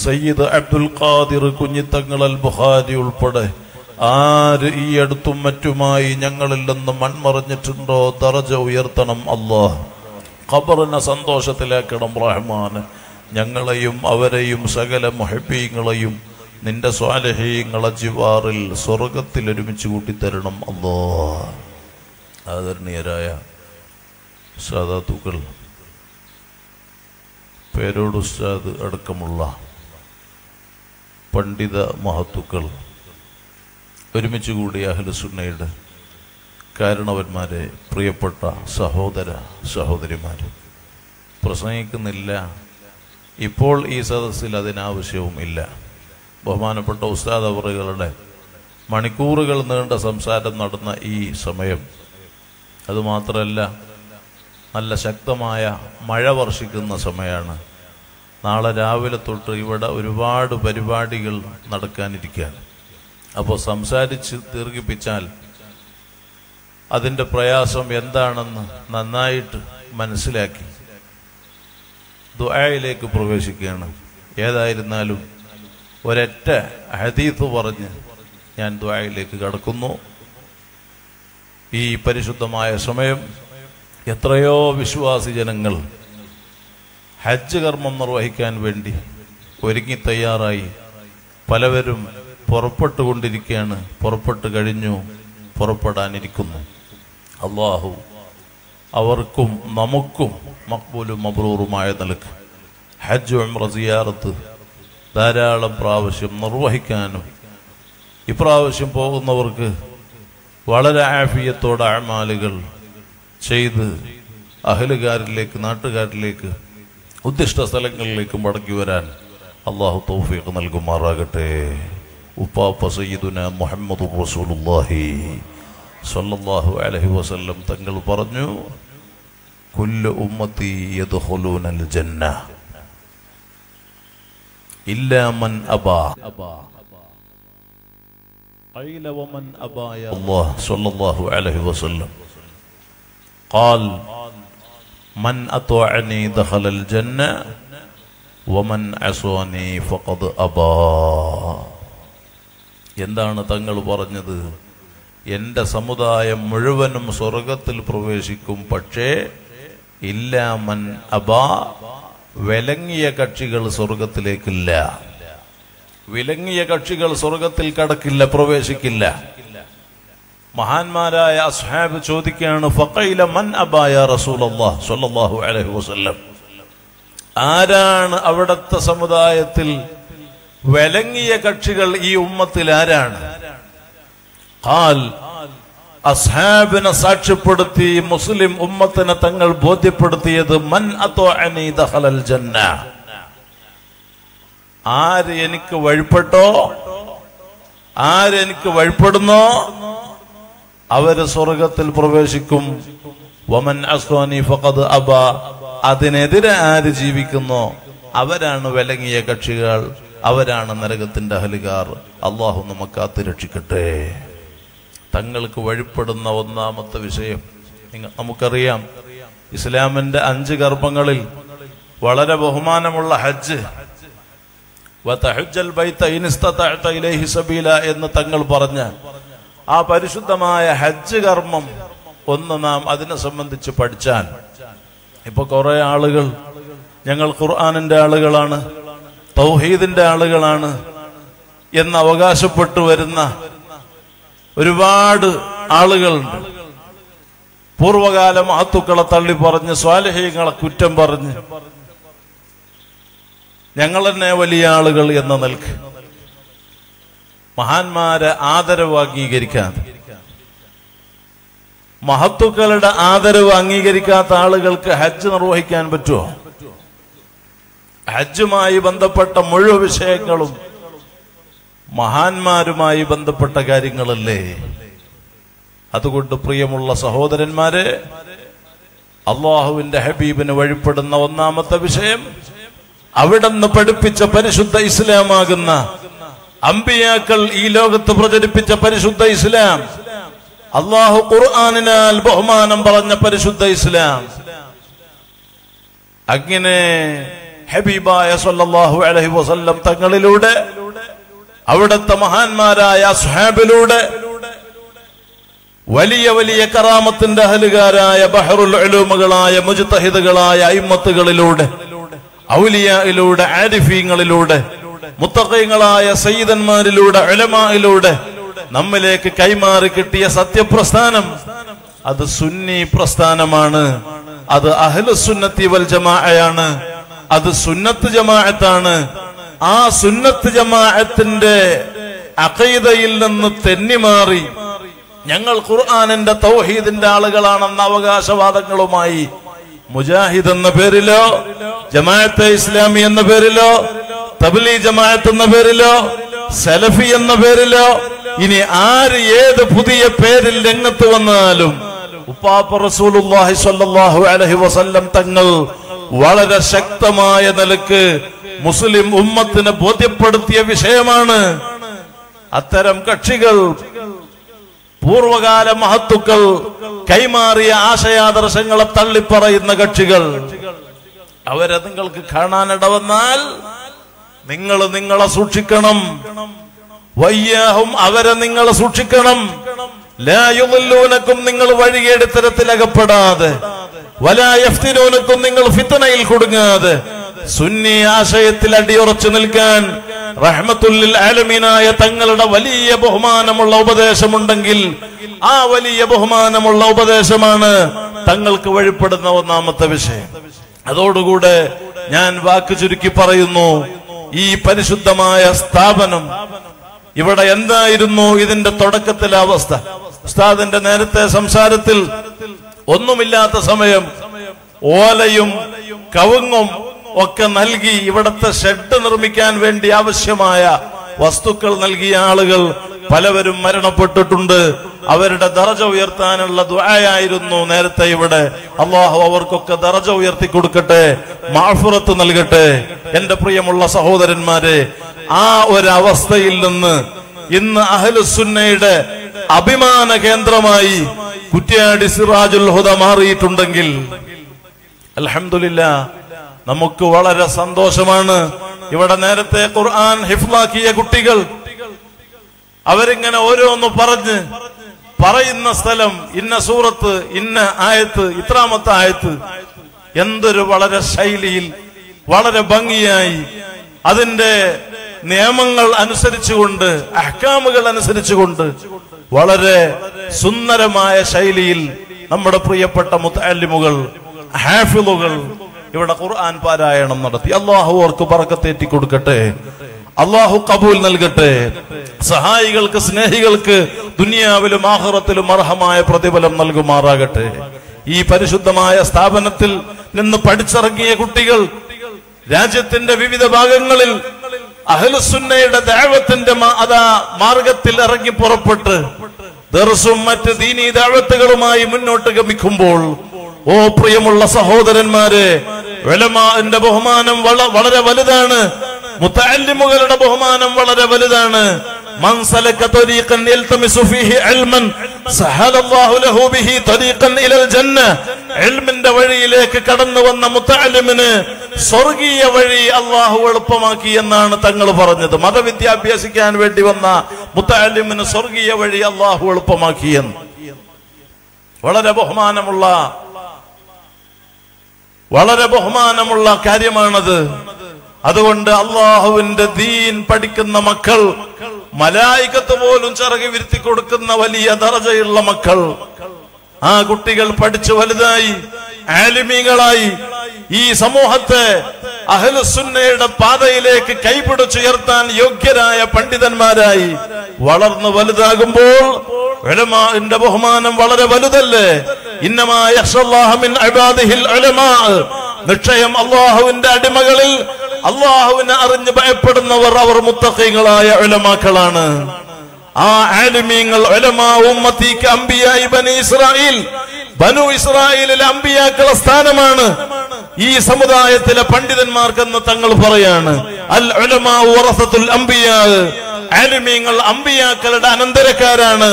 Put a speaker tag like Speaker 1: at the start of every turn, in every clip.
Speaker 1: സയ്യിദ് അബ്ദുൽ ഖാദിർ കുഞ്ഞിത്തങ്ങൾ അൽ ബുഖാരി ഉൾപ്പെടെ ആര് ഈ അടുത്തും മറ്റുമായി ഞങ്ങളിൽ നിന്ന് മൺമറഞ്ഞിട്ടുണ്ടോ ദറജ ഉയർത്തണം അല്ലാഹ് ഖബറിനെ സന്തോഷത്തിലാക്കണം റഹ്മാൻ ഞങ്ങളെയും അവരെയും സകല മുഹബീങ്ങളെയും നിന്റെ സ്വാലഹീങ്ങളെ ജിവാറിൽ സ്വർഗത്തിൽ ഒരുമിച്ച് കൂട്ടിത്തരണം അല്ലോ ആദരണീയരായ സാധാത്തുക്കൾ പേരോട് ഉസ്താദ് അടക്കമുള്ള പണ്ഡിത മഹത്തുക്കൾ ഒരുമിച്ച് കൂടിയ അഹ്ലുസുന്നയുടെ കാരണവന്മാരെ പ്രിയപ്പെട്ട സഹോദര സഹോദരിമാരെ പ്രസംഗിക്കുന്നില്ല ഇപ്പോൾ ഈ സദസ്സിൽ അതിനാവശ്യവും ഇല്ല ബഹുമാനപ്പെട്ട ഉസ്താദ് അവറുകളുടെ മണിക്കൂറുകൾ നീണ്ട സംസാരം നടന്ന ഈ സമയം അതുമാത്രമല്ല നല്ല ശക്തമായ മഴ വർഷിക്കുന്ന സമയമാണ് നാളെ രാവിലെ തൊട്ട് ഇവിടെ ഒരുപാട് പരിപാടികൾ നടക്കാനിരിക്കുകയാണ് അപ്പോൾ സംസാരിച്ച് ദീർഘിപ്പിച്ചാൽ അതിൻ്റെ പ്രയാസം എന്താണെന്ന് നന്നായിട്ട് മനസ്സിലാക്കി ദുആയിലേക്ക് പ്രവേശിക്കുകയാണ് ഏതായിരുന്നാലും ഒരൊറ്റ ഹദീത്ത് പറഞ്ഞ് ഞാൻ ദ്വായിലേക്ക് കടക്കുന്നു ഈ പരിശുദ്ധമായ സമയം എത്രയോ വിശ്വാസി ജനങ്ങൾ ഹജ്ജ് കർമ്മം നിർവഹിക്കാൻ വേണ്ടി ഒരുങ്ങി തയ്യാറായി പലവരും പുറപ്പെട്ടുകൊണ്ടിരിക്കുകയാണ് പുറപ്പെട്ടു കഴിഞ്ഞു പുറപ്പെടാനിരിക്കുന്നു അള്ളാഹു അവർക്കും നമുക്കും മക്ബൂലും മബ്രൂറുമായ നിലക്ക് ഹജ്ജ് ഉംറ സിയാറത്ത് ധാരാളം പ്രാവശ്യം നിർവഹിക്കാനും ഇപ്രാവശ്യം പോകുന്നവർക്ക് വളരെ ആഫിയത്തോടെ അമാലുകൾ ചെയ്ത് അഹലുകാരിലേക്ക് നാട്ടുകാരിലേക്ക് ഉദ്ദിഷ്ട സ്ഥലങ്ങളിലേക്ക് മടങ്ങി വരാൻ അള്ളാഹു തൗഫീഖ് നൽകുമാറാകട്ടെ ഉപ്പാപ്പ സയ്യിദുന മുഹമ്മദ് റസൂലുള്ളാഹി സല്ലല്ലാഹു അലൈഹി വസല്ലം തങ്ങൾ പറഞ്ഞു കുല്ലു ഉമ്മത്തി യദ്ഖുലൂനൽ ജന്ന ഇല്ലാ മൻ അബാ قيل ومن أبى يا الله صلى الله عليه وسلم قال من أطاعني دخل الجنة ومن عصاني فقد أبى എന്താണ് തങ്ങൾ പറഞ്ഞത് എൻ്റെ സമുദായം മുഴുവനും സ്വർഗത്തിൽ പ്രവേശിക്കും പക്ഷേ ഇല്ലാമൻ അബാ വിലങ്ങിയ കക്ഷികൾ സ്വർഗത്തിലേക്കില്ല വിലങ്ങിയ കക്ഷികൾ സ്വർഗത്തിൽ കടക്കില്ല പ്രവേശിക്കില്ല മഹാന്മാരായ അസ്ഹാബ് ചോദിക്കുകയാണ് ഫഖൈല മൻ അബായ റസൂലല്ലാഹ് സ്വല്ലല്ലാഹു അലൈഹി വസല്ലം ആരാണ് അവിടത്തെ സമുദായത്തിൽ വിലങ്ങിയ കക്ഷികൾ ഈ ഉമ്മത്തിൽ ആരാണ് ഖാൽ അസ്ഹാബിനെ സാക്ഷ്യപ്പെടുത്തി മുസ്ലിം ഉമ്മത്തിനെ തങ്ങൾ ബോധ്യപ്പെടുത്തിയത് മൻ അത്തോഅനി ദഖലൽ ജന്ന ആര് എനിക്ക് വഴിപ്പെട്ടോ ആരെനിക്ക് വഴിപ്പെടുന്നോ അവര് സ്വർഗത്തിൽ പ്രവേശിക്കും വമൻ അസ്വാനി ഫഖദ് അബ അതിനെതിരെ ആര് ജീവിക്കുന്നോ അവരാണ് വിലങ്ങിയ കക്ഷികൾ അവരാണ് നരകത്തിന്റെ അഹലുകാർ അള്ളാഹു നമുക്ക് കാത്തുരക്ഷിക്കട്ടെ തങ്ങൾക്ക് വഴിപ്പെടുന്ന ഒന്നാമത്തെ വിഷയം നിങ്ങ നമുക്കറിയാം ഇസ്ലാമിന്റെ അഞ്ച് കർമ്മങ്ങളിൽ വളരെ ബഹുമാനമുള്ള ഹജ്ജ് വതഹജ്ജൽ ബൈത ഇൻ ഇസ്തതഅത ഇലൈഹി സബീല എന്ന് തങ്ങൾ പറഞ്ഞ ആ പരിശുദ്ധമായ ഹജ്ജ് കർമ്മം ഒന്ന് നാം അതിനെ സംബന്ധിച്ച് പഠിച്ചാൽ ഇപ്പൊ കുറെ ആളുകൾ ഞങ്ങൾ ഖുർആാനിന്റെ ആളുകളാണ് തൗഹീദിന്റെ ആളുകളാണ് എന്ന് അവകാശപ്പെട്ടു വരുന്ന ഒരുപാട് ആളുകളുണ്ട് പൂർവകാല മഹത്തുക്കളെ തള്ളി പറഞ്ഞ് സ്വാലഹീങ്ങളെ കുറ്റം പറഞ്ഞ് ഞങ്ങൾ തന്നെ വലിയ ആളുകൾ എന്ന നിൽക്ക് മഹാന്മാരെ ആദരവ് അംഗീകരിക്കാതെ മഹത്തുക്കളുടെ ആദരവ് അംഗീകരിക്കാത്ത ആളുകൾക്ക് ഹജ്ജ് നിർവഹിക്കാൻ പറ്റുമോ ഹജ്ജുമായി ബന്ധപ്പെട്ട മുഴുവൻ വിഷയങ്ങളും മഹാന്മാരുമായി ബന്ധപ്പെട്ട കാര്യങ്ങളല്ലേ അതുകൊണ്ട് പ്രിയമുള്ള സഹോദരന്മാരെ അള്ളാഹുവിന്റെ ഹബീബിന് വഴിപ്പെടുന്ന ഒന്നാമത്തെ വിഷയം അവിടുന്ന് പഠിപ്പിച്ച പരിശുദ്ധ ഇസ്ലാമാകുന്ന അമ്പിയാക്കൾ ഈ ലോകത്ത് പ്രചരിപ്പിച്ച പരിശുദ്ധ ഇസ്ലാം അള്ളാഹു ഖുർആാനിനാൽ ബഹുമാനം പറഞ്ഞ പരിശുദ്ധ ഇസ്ലാം അങ്ങനെ ഹബീബായ സല്ലല്ലാഹു അലൈഹി വസല്ലം തങ്ങളിലൂടെ അവിടുത്തെ മഹാന്മാരായ സുഹാബിലൂടെ വലിയ വലിയ കറാമത്തിന്റെ അഹലുകാരായ ബഹറുൽ ഉലൂമുകളായ മുജ്തഹിദുകളായ അയിമത്തുകളിലൂടെ ഔലിയയിലൂടെ ആരിഫീങ്ങളിലൂടെ മുത്തഖീങ്ങളായ സയ്യിദന്മാരിലൂടെ ഉലമായിലൂടെ നമ്മിലേക്ക് കൈമാറി കിട്ടിയ സത്യപ്രസ്ഥാനം അത് സുന്നി പ്രസ്ഥാനമാണ് അത് അഹ്ലുസുന്നത്തി വൽ ജമാഅയാണ് അത് സുന്നത്ത് ജമാഅത്താണ് ആ സുന്നത്ത് ജമാഅത്തിന്റെ അഖീദയിൽ നിന്ന് തെന്നിമാറി ഞങ്ങൾ ഖുർആാനിന്റെ തൗഹീദിന്റെ ആളുകളാണെന്ന അവകാശവാദങ്ങളുമായി മുജാഹിദ് എന്ന പേരിലോ ജമാഅത്തെ ഇസ്ലാമി എന്ന പേരിലോ തബ്ലീ ജമാഅത്ത് എന്ന പേരിലോ സലഫി എന്ന പേരിലോ ഇനി ആര് ഏത് പുതിയ പേരിൽ രംഗത്ത് വന്നാലും ഉപ്പാപ്പ റസൂലുള്ളാഹി സ്വല്ലല്ലാഹു അലൈഹി വസല്ലം തങ്ങൾ വളരെ ശക്തമായ നിലക്ക് മുസ്ലിം ഉമ്മത്തിന് ബോധ്യപ്പെടുത്തിയ വിഷയമാണ് അത്തരം കക്ഷികൾ പൂർവകാല മഹത്തുക്കൾ കൈമാറിയ ആശയാദർശങ്ങളെ തള്ളിപ്പറയുന്ന കക്ഷികൾ അവരെ നിങ്ങൾക്ക് കാണാനിടവന്നാൽ നിങ്ങൾ നിങ്ങളെ സൂക്ഷിക്കണം വയ്യാഹും അവരെ നിങ്ങൾ സൂക്ഷിക്കണം ലായുലൂനക്കും നിങ്ങൾ വഴികേട് തരത്തിൽ അകപ്പെടാതെ വലായഫ്തിനൂനക്കും നിങ്ങൾ ഫിത്തനയിൽ കുടുങ്ങാതെ സുന്നി ആശയത്തിൽ അടിയുറച്ചു നിൽക്കാൻ റഹ്മത്തുല്ലിൽ ആലമീനായ തങ്ങളുടെ വലിയ ബഹുമാനമുള്ള ഉപദേശമുണ്ടെങ്കിൽ ആ വലിയ ബഹുമാനമുള്ള ഉപദേശമാണ് തങ്ങൾക്ക് വഴിപ്പെടുന്ന ഒന്നാമത്തെ വിഷയം അതോടുകൂടെ ഞാൻ വാക്ക് ചുരുക്കി പറയുന്നു ഈ പരിശുദ്ധമായ സ്ഥാപനം ഇവിടെ എന്തായിരുന്നു ഇതിന്റെ തുടക്കത്തിലെ അവസ്ഥ ഉസ്താദിന്റെ നേരത്തെ സംസാരത്തിൽ ഒന്നുമില്ലാത്ത സമയം ഓലയും കവുങ്ങും ഒക്കെ നൽകി ഇവിടത്തെ ഷെഡ് നിർമ്മിക്കാൻ വേണ്ടി ആവശ്യമായ വസ്തുക്കൾ നൽകിയ ആളുകൾ പലവരും മരണപ്പെട്ടിട്ടുണ്ട് അവരുടെ ദറജ ഉയർത്താനുള്ള ദുആയായിരുന്നു നേരത്തെ ഇവിടെ അള്ളാഹു അവർക്കൊക്കെ ദറജ ഉയർത്തി കൊടുക്കട്ടെ മാഫുറത്ത് നൽകട്ടെ എന്റെ പ്രിയമുള്ള സഹോദരന്മാരെ ആ ഒരു അവസ്ഥയിൽ നിന്ന് ഇന്ന് അഹലുസുന്നയുടെ അഭിമാന കേന്ദ്രമായി കുറ്റ്യാടി സിറാജുൽ ഹുദ മാറിയിട്ടുണ്ടെങ്കിൽ അൽഹംദുലില്ല നമുക്ക് വളരെ സന്തോഷമാണ് ഇവിടെ നേരത്തെ ഖുർആൻ ഹിഫ്ലാക്കിയ കുട്ടികൾ അവരിങ്ങനെ ഓരോന്ന് പറഞ്ഞ് പറയുന്ന സ്ഥലം ഇന്ന സൂറത്ത് ഇന്ന ആയത്ത് ഇത്രാമത്തെ ആയത്ത് എന്തൊരു വളരെ ശൈലിയിൽ വളരെ ഭംഗിയായി അതിന്റെ നിയമങ്ങൾ അനുസരിച്ചുകൊണ്ട് അഹ്കാമുകൾ അനുസരിച്ചുകൊണ്ട് വളരെ സുന്ദരമായ ശൈലിയിൽ നമ്മുടെ പ്രിയപ്പെട്ട മുത്തല്ലിമുകൾ ഹാഫിളുകൾ ഇവിടെ ഖുർആൻ പാരായണം നടത്തി അള്ളാഹു അവർക്ക് പറക്കത്തേറ്റി കൊടുക്കട്ടെ അള്ളാഹു കബൂൽ നൽകട്ടെ സഹായികൾക്ക് സ്നേഹികൾക്ക് ദുനിയാവിലും ആഹ്റത്തിലും അർഹമായ പ്രതിഫലം നൽകുമാറാകട്ടെ ഈ പരിശുദ്ധമായ സ്ഥാപനത്തിൽ നിന്ന് പഠിച്ചിറങ്ങിയ കുട്ടികൾ രാജ്യത്തിന്റെ വിവിധ ഭാഗങ്ങളിൽ അഹ്ലുസുന്നയുടെ ദൈവത്തിന്റെ അതാ മാർഗത്തിൽ ഇറങ്ങി പുറപ്പെട്ട് ദർസും മറ്റ് ദീനീ ദാവത്തുകളുമായി മുന്നോട്ട് ഗമിക്കുമ്പോൾ ഓ പ്രിയമുള്ള സഹോദരന്മാരെ വെലമാന്റെ ബഹുമാനം വള- വളരെ വലുതാണ് മുത്തല്ലിമുകളുടെ ബഹുമാനം വളരെ വലുതാണ് من سلك طريقا يلتمس فيه علما سهل الله له به طريقا الى الجنه علمന്റെ വഴിയിലേക്ക് കടന്നു വന്ന മുത്തല്ലിമിന് സ്വർഗീയ വഴി അള്ളാഹു എളുപ്പമാക്കി എന്നാണ് തങ്ങൾ പറഞ്ഞത് മതവിദ്യാഭ്യാസിക്കാൻ വേണ്ടി വന്ന മുത്തല്ലിമിന് സ്വർഗീയ വഴി അള്ളാഹു എളുപ്പമാക്കിയെന്ന് വളരെ ബഹുമാനമുള്ള വളരെ ബഹുമാനമുള്ള കാര്യമാണത് അതുകൊണ്ട് അള്ളാഹുവിന്റെ ദീൻ പഠിക്കുന്ന മക്കൾ മലായികത്ത് പോലും ചിറകി വിരുത്തി കൊടുക്കുന്ന വലിയ ദറജയുള്ള മക്കൾ ആ കുട്ടികൾ പഠിച്ചു വലുതായി ആലിമീങ്ങളായി ഈ സമൂഹത്തെ അഹ്ലുസുന്നയുടെ പാതയിലേക്ക് കൈപിടിച്ചുയർത്താൻ യോഗ്യരായ പണ്ഡിതന്മാരായി വളർന്നു വലുതാകുമ്പോൾ ഉലമാന്റെ ബഹുമാനം വളരെ വലുതല്ലേ ഇന്നമായ നിശ്ചയം അള്ളാഹുവിന്റെ അടിമകളിൽ അള്ളാഹുവിനെ അറിഞ്ഞ് ഭയപ്പെടുന്നവർ അവർ മുത്തഖീങ്ങളായ ഉലമാക്കളാണ് ആ ആലിമീങ്ങൾ ഉലമാ ഉമ്മത്തിക്ക് അമ്പിയായി ബനി ഇസ്രായേൽ ബനു ഇസ്രായേലിലെ അമ്പിയാക്കളെ സ്ഥാനമാണ് ഈ സമുദായത്തിലെ പണ്ഡിതന്മാർക്കെന്ന് തങ്ങൾ പറയാണ് അൽ ഉലമാ വറസത്തുൽ അംബിയാ ആലിമീങ്ങൾ അമ്പിയാക്കളുടെ അനന്തരക്കാരാണ്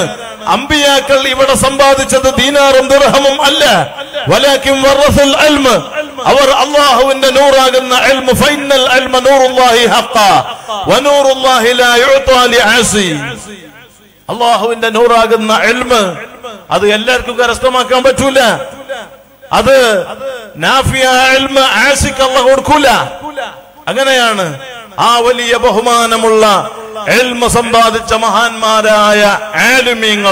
Speaker 1: അമ്പിയാക്കൾ ഇവിടെ സമ്പാദിച്ചത് ദീനാറും ദിർഹമും അല്ല വലാക്കും വറസുൽ അൽമ അവർ അള്ളാഹുവിന്റെ നൂറാകുന്ന ഇൽമ് ഫൈനൽ ഇൽമ നൂറുല്ലാഹി ഹഖ വനൂറുല്ലാഹി ലാ യുഅ്താ ലിആസി അള്ളാഹുവിന്റെ നൂറാകുന്ന ഇൽമ് അത് എല്ലാവർക്കും കരസ്ഥമാക്കാൻ പറ്റൂല അത് നാഫിയ ഇൽമ് ആസിക്ക് അള്ളാഹ് കൊടുക്കൂല അങ്ങനെയാണ് ആ വലിയ ബഹുമാനമുള്ള എൽമ സമ്പാദിച്ച മഹാന്മാരായ ആലുമീങ്ങൾ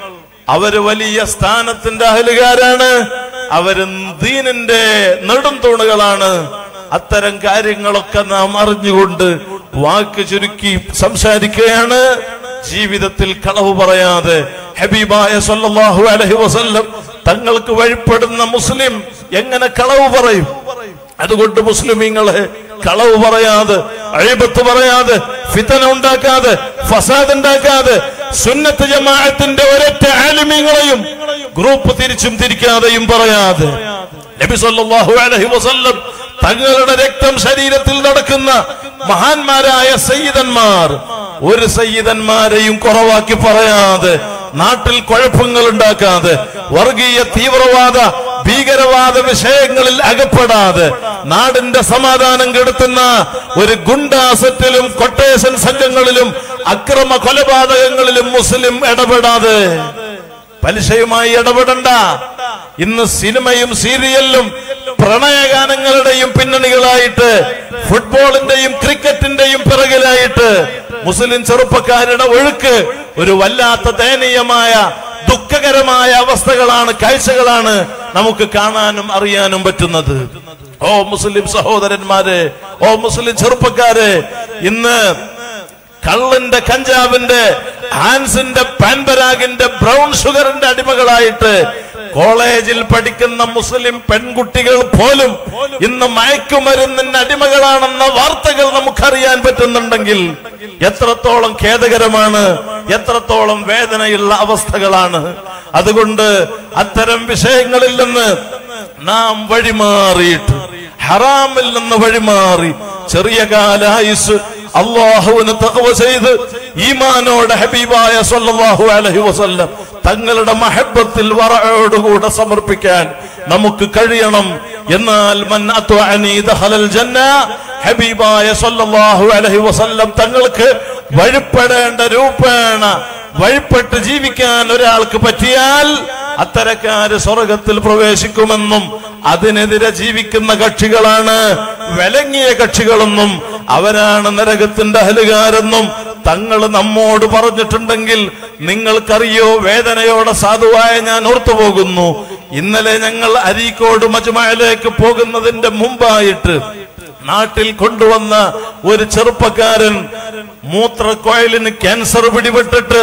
Speaker 1: അവര് വലിയ സ്ഥാനത്തിന്റെ അഹലുകാരാണ് അവര് ദീനിന്റെ നെടും തൂണുകളാണ് അത്തരം കാര്യങ്ങളൊക്കെ നാം അറിഞ്ഞുകൊണ്ട് വാക്ക് ചുരുക്കി സംസാരിക്കുകയാണ് ജീവിതത്തിൽ കളവ് പറയാതെ ഹബീബായ സല്ലല്ലാഹു അലൈഹി വസല്ലം തങ്ങൾക്ക് വഴിപ്പെടുന്ന മുസ്ലിം എങ്ങനെ കളവ് പറയും അതുകൊണ്ട് മുസ്ലിമീങ്ങളെ കളവ് പറയാതെ അഴിബത്ത് പറയാതെ ഫിത്തന ഉണ്ടാക്കാതെ ഫസാദ് ഉണ്ടാക്കാതെ സുന്നത്ത് ജമാഅത്തിന്റെ ഒരൊറ്റ ആലിമീങ്ങളെയും ഗ്രൂപ്പ് തിരിച്ചും തിരിക്കാതെയും പറയാതെ നബി സല്ലല്ലാഹു അലൈഹി വസല്ലം തങ്ങളുടെ രക്തം ശരീരത്തിൽ നടക്കുന്ന മഹാന്മാരായ സയ്യിദന്മാർ ഒരു സയ്യിദന്മാരെയും കുറവാക്കി പറയാതെ നാട്ടിൽ കുഴപ്പങ്ങൾ ഉണ്ടാക്കാതെ വർഗീയ തീവ്രവാദ ഭീകരവാദ വിഷയങ്ങളിൽ അകപ്പെടാതെ നാടിന്റെ സമാധാനം കെടുത്തുന്ന ഒരു ഗുണ്ടാസറ്റിലും കൊട്ടേഷൻ സംഘങ്ങളിലും അക്രമ കൊലപാതകങ്ങളിലും മുസ്ലിം ഇടപെടാതെ പലിശയുമായി ഇടപെടണ്ട ഇന്ന് സിനിമയും സീരിയലിലും പ്രണയഗാനങ്ങളുടെയും പിന്നണികളായിട്ട് ഫുട്ബോളിന്റെയും ക്രിക്കറ്റിന്റെയും പിറകിലായിട്ട് മുസ്ലിം ചെറുപ്പക്കാരുടെ ഒഴുക്ക് ഒരു വല്ലാത്ത ദയനീയമായ ദുഃഖകരമായ അവസ്ഥകളാണ് കാഴ്ചകളാണ് നമുക്ക് കാണാനും അറിയാനും പറ്റുന്നത് ഓ മുസ്ലിം സഹോദരന്മാരെ ഓ മുസ്ലിം ചെറുപ്പക്കാരെ ഇന്ന് കള്ളിന്റെ കഞ്ചാവിന്റെ ഹാൻസിന്റെ പാൻപരാഗിന്റെ ബ്രൗൺ ഷുഗറിന്റെ അടിമകളായിട്ട് കോളേജിൽ പഠിക്കുന്ന മുസ്ലിം പെൺകുട്ടികൾ പോലും ഇന്ന് മയക്കുമരുന്നിന് അടിമകളാണെന്ന വാർത്തകൾ നമുക്കറിയാൻ പറ്റുന്നുണ്ടെങ്കിൽ എത്രത്തോളം ഖേദകരമാണ് എത്രത്തോളം വേദനയുള്ള അവസ്ഥകളാണ് അതുകൊണ്ട് അത്തരം വിഷയങ്ങളിൽ നിന്ന് നാം വഴിമാറിയിട്ട് ഹറാമിൽ നിന്ന് വഴിമാറി ചെറിയ കാലായുസ് അള്ളാഹുവിന് തകവ ചെയ്ത് ഈമാനോടെ ഹബീബായ സല്ലല്ലാഹു അലൈഹി വസല്ലം തങ്ങളുടെ മഹബത്തിൽ വറയോടുകൂടെ സമർപ്പിക്കാൻ നമുക്ക് കഴിയണം എന്നാൽ മൻ അത്വഅനി ദഖലൽ ജന്ന ഹബീബായ സല്ലല്ലാഹു അലൈഹി വസല്ലം തങ്ങൾക്ക് വഴിപ്പെടേണ്ട രൂപേണ വഴിപ്പെട്ട് ജീവിക്കാൻ ഒരാൾക്ക് പറ്റിയാൽ അത്തരക്കാര് സ്വർഗത്തിൽ പ്രവേശിക്കുമെന്നും അതിനെതിരെ ജീവിക്കുന്ന കക്ഷികളാണ് വിലങ്ങിയ കക്ഷികളെന്നും അവരാണ് നരകത്തിന്റെ അഹലുകാരെന്നും തങ്ങൾ നമ്മോട് പറഞ്ഞിട്ടുണ്ടെങ്കിൽ നിങ്ങൾക്കറിയോ വേദനയോടെ സാധുവായ ഞാൻ ഓർത്തുപോകുന്നു ഇന്നലെ ഞങ്ങൾ അരീക്കോട് മജുമയിലേക്ക് പോകുന്നതിന്റെ മുമ്പായിട്ട് നാട്ടിൽ കൊണ്ടുവന്ന ഒരു ചെറുപ്പക്കാരൻ മൂത്രക്കോയലിന് ക്യാൻസർ പിടിപെട്ടിട്ട്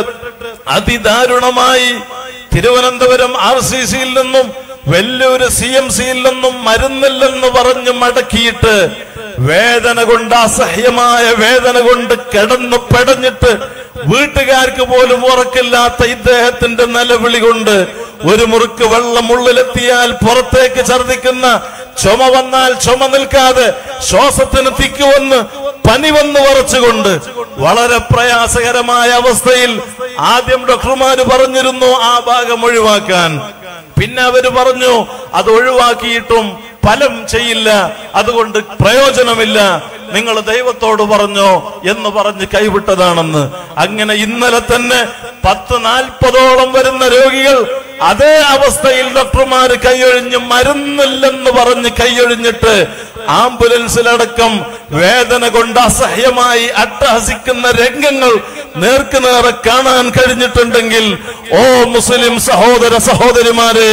Speaker 1: അതിദാരുണമായി തിരുവനന്തപുരം ആർ സി സിയിൽ നിന്നും വലിയൊരു സി എം സിയിൽ നിന്നും മരുന്നില്ലെന്ന് പറഞ്ഞ് മടക്കിയിട്ട് വേദന കൊണ്ട് അസഹ്യമായ വേദന കൊണ്ട് കിടന്ന് പെടഞ്ഞിട്ട് വീട്ടുകാർക്ക് പോലും ഉറക്കില്ലാത്ത ഇദ്ദേഹത്തിന്റെ നിലവിളി കൊണ്ട് ഒരു മുറുക്ക് വെള്ളം ഉള്ളിലെത്തിയാൽ പുറത്തേക്ക് ഛർദിക്കുന്ന ചുമ വന്നാൽ ചുമ നിൽക്കാതെ ശ്വാസത്തിന് തിക്ക് വന്ന് പനി വന്ന് വറച്ചുകൊണ്ട് വളരെ പ്രയാസകരമായ അവസ്ഥയിൽ ആദ്യം ഡോക്ടർമാര് പറഞ്ഞിരുന്നു ആ ഭാഗം ഒഴിവാക്കാൻ പിന്നെ അവര് പറഞ്ഞു അത് ഒഴിവാക്കിയിട്ടും ഫലം ചെയ്യില്ല അതുകൊണ്ട് പ്രയോജനമില്ല നിങ്ങൾ ദൈവത്തോട് പറഞ്ഞോ എന്ന് പറഞ്ഞ് കൈവിട്ടതാണെന്ന് അങ്ങനെ ഇന്നലെ തന്നെ പത്ത് നാൽപ്പതോളം വരുന്ന രോഗികൾ അതേ അവസ്ഥയിൽ ഡോക്ടർമാര് കൈയൊഴിഞ്ഞ് മരുന്നില്ലെന്ന് പറഞ്ഞ് കൈയൊഴിഞ്ഞിട്ട് ആംബുലൻസിലടക്കം വേദന കൊണ്ട് അസഹ്യമായി അട്ടഹസിക്കുന്ന രംഗങ്ങൾ നേർക്കുനേറെ കാണാൻ കഴിഞ്ഞിട്ടുണ്ടെങ്കിൽ ഓ മുസ്ലിം സഹോദര സഹോദരിമാരെ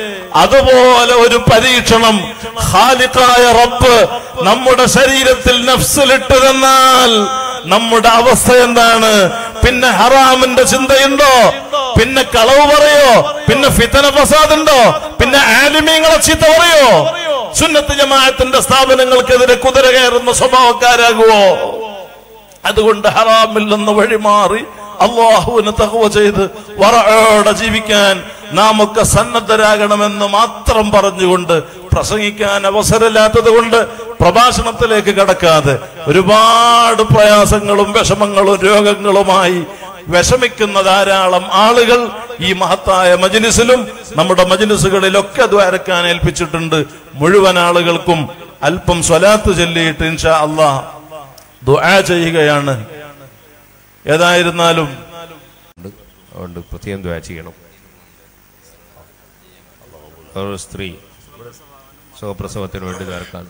Speaker 1: അതുപോലെ ഒരു പരീക്ഷണം ഖാലിഖായ റബ്ബ് നമ്മുടെ ശരീരത്തിൽ നഫ്സിലിട്ട് തന്നാൽ നമ്മുടെ അവസ്ഥ എന്താണ് പിന്നെ ഹറാമിന്റെ ചിന്തയുണ്ടോ പിന്നെ കളവ് പറയോ പിന്നെ ഫിത്തന ഫസാദുണ്ടോ പിന്നെ ആലിമീങ്ങളെ ചീത്ത പറയോ സുന്നത്ത് ജമാഅത്തിന്റെ സ്ഥാപനങ്ങൾക്കെതിരെ കുതിര കയറുന്ന സ്വഭാവക്കാരാകുവോ അതുകൊണ്ട് ഹറാമിൽ നിന്ന് വഴിമാറി അള്ളാഹുവിന് തകവ ചെയ്ത് വറയോടെ ജീവിക്കാൻ നാം ഒക്കെ സന്നദ്ധരാകണമെന്ന് മാത്രം പറഞ്ഞുകൊണ്ട് പ്രസംഗിക്കാൻ അവസരമില്ലാത്തത് കൊണ്ട് പ്രഭാഷണത്തിലേക്ക് കടക്കാതെ ഒരുപാട് പ്രയാസങ്ങളും വിഷമങ്ങളും രോഗങ്ങളുമായി വിഷമിക്കുന്ന ധാരാളം ആളുകൾ ഈ മഹത്തായ മജ്ലിസിലും നമ്മുടെ മജ്ലിസുകളിലൊക്കെ ദ്വാരക്കാൻ ഏൽപ്പിച്ചിട്ടുണ്ട് മുഴുവൻ ആളുകൾക്കും അല്പം സ്വലാത്ത് ചൊല്ലിയിട്ട് ഇൻഷാ അള്ളാ ദുആ ചെയ്യുകയാണ് ഏതായിരുന്നാലും
Speaker 2: ഉണ്ട് അതുകൊണ്ട് പ്രത്യേകം ദ്വാ ചെയ്യണം ഒരു സ്ത്രീ സുഖപ്രസവത്തിന് വേണ്ടി നേർക്കാൻ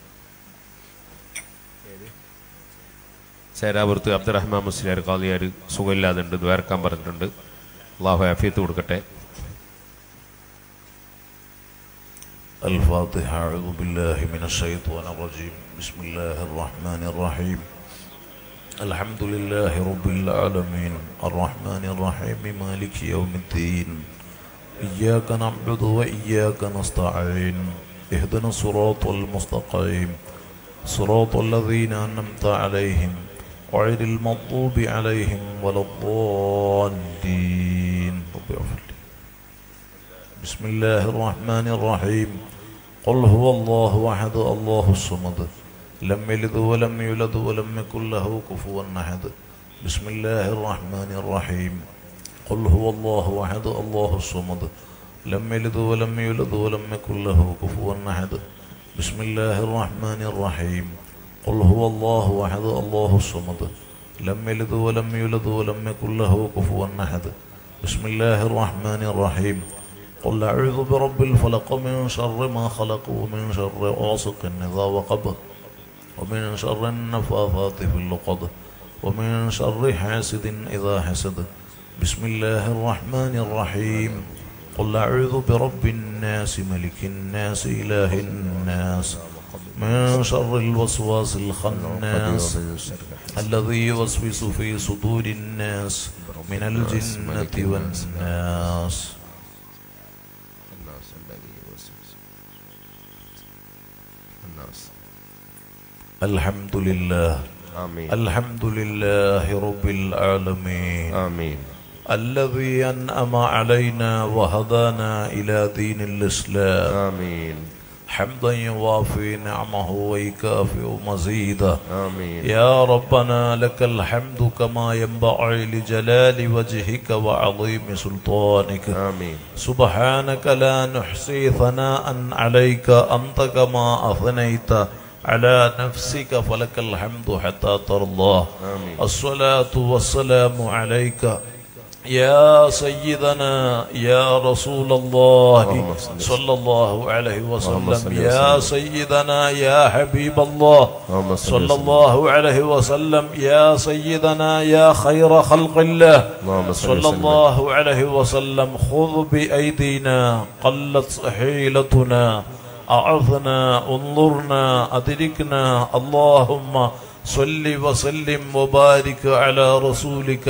Speaker 2: ചേരാപുരത്ത് അബ്ദുറഹ്മാൻ മുസ്ലിയാർ കാളിയാർ സുഖമില്ലാതുണ്ട് ദ്വാരക്കാൻ പറഞ്ഞിട്ടുണ്ട് അള്ളാഹു ആഫിയത്ത് കൊടുക്കട്ടെ
Speaker 1: الفاتحة أعوذ بالله من الشيطان الرجيم بسم الله الرحمن الرحيم الحمد لله رب العالمين الرحمن الرحيم مالك يوم الدين إياك نعبد وإياك نستعين اهدنا الصراط المستقيم صراط الذين أنعمت عليهم غير المغضوب عليهم ولا الضالين رب اغفر لي بسم الله الرحمن الرحيم قل هو الله احد الله الصمد لم يلد ولم يولد ولم يكن له كفوا احد بسم الله الرحمن الرحيم قل هو الله احد الله الصمد لم يلد ولم يولد ولم يكن له كفوا احد بسم الله الرحمن الرحيم قل هو الله احد الله الصمد لم يلد ولم يولد ولم يكن له كفوا احد بسم الله الرحمن الرحيم قل أعوذ برب الفلق من شر ما خلق ومن شر غاسق إذا وقب ومن شر النفاثات في اللقد ومن شر حاسد إذا حسد بسم الله الرحمن الرحيم قل أعوذ برب الناس ملك الناس إله الناس من شر الوسواس الخناس الذي يوسوس في صدور الناس من الجنة والناس الحمد لله
Speaker 2: آمين
Speaker 1: الحمد لله رب العالمين
Speaker 2: آمين
Speaker 1: الذي أنعم علينا وهدانا إلى دين الإسلام
Speaker 2: آمين
Speaker 1: حمدا يوافي نعمه ويكافئ مزيده
Speaker 2: آمين
Speaker 1: يا ربنا لك الحمد كما ينبغي لجلال وجهك وعظيم سلطانك
Speaker 2: آمين
Speaker 1: سبحانك لا نحصي ثناء عليك أنت كما أثنيت على نفسك فلك الحمد حتى ترضى
Speaker 2: آمين
Speaker 1: الصلاة والسلام عليك يا سيدنا يا رسول الله
Speaker 2: اللهم صل وسلم.
Speaker 1: صلى الله عليه
Speaker 2: اللهم
Speaker 1: وسلم
Speaker 2: صل
Speaker 1: يا
Speaker 2: وسلم.
Speaker 1: سيدنا يا حبيب الله
Speaker 2: اللهم صل
Speaker 1: صلى
Speaker 2: وسلم.
Speaker 1: الله عليه وسلم يا سيدنا يا خير خلق الله
Speaker 2: اللهم صل
Speaker 1: صلى
Speaker 2: وسلم.
Speaker 1: الله عليه وسلم خذ بأيدينا قلت حيلتنا أعظنا انظرنا أدركنا اللهم صل وسلم وبارك على رسولك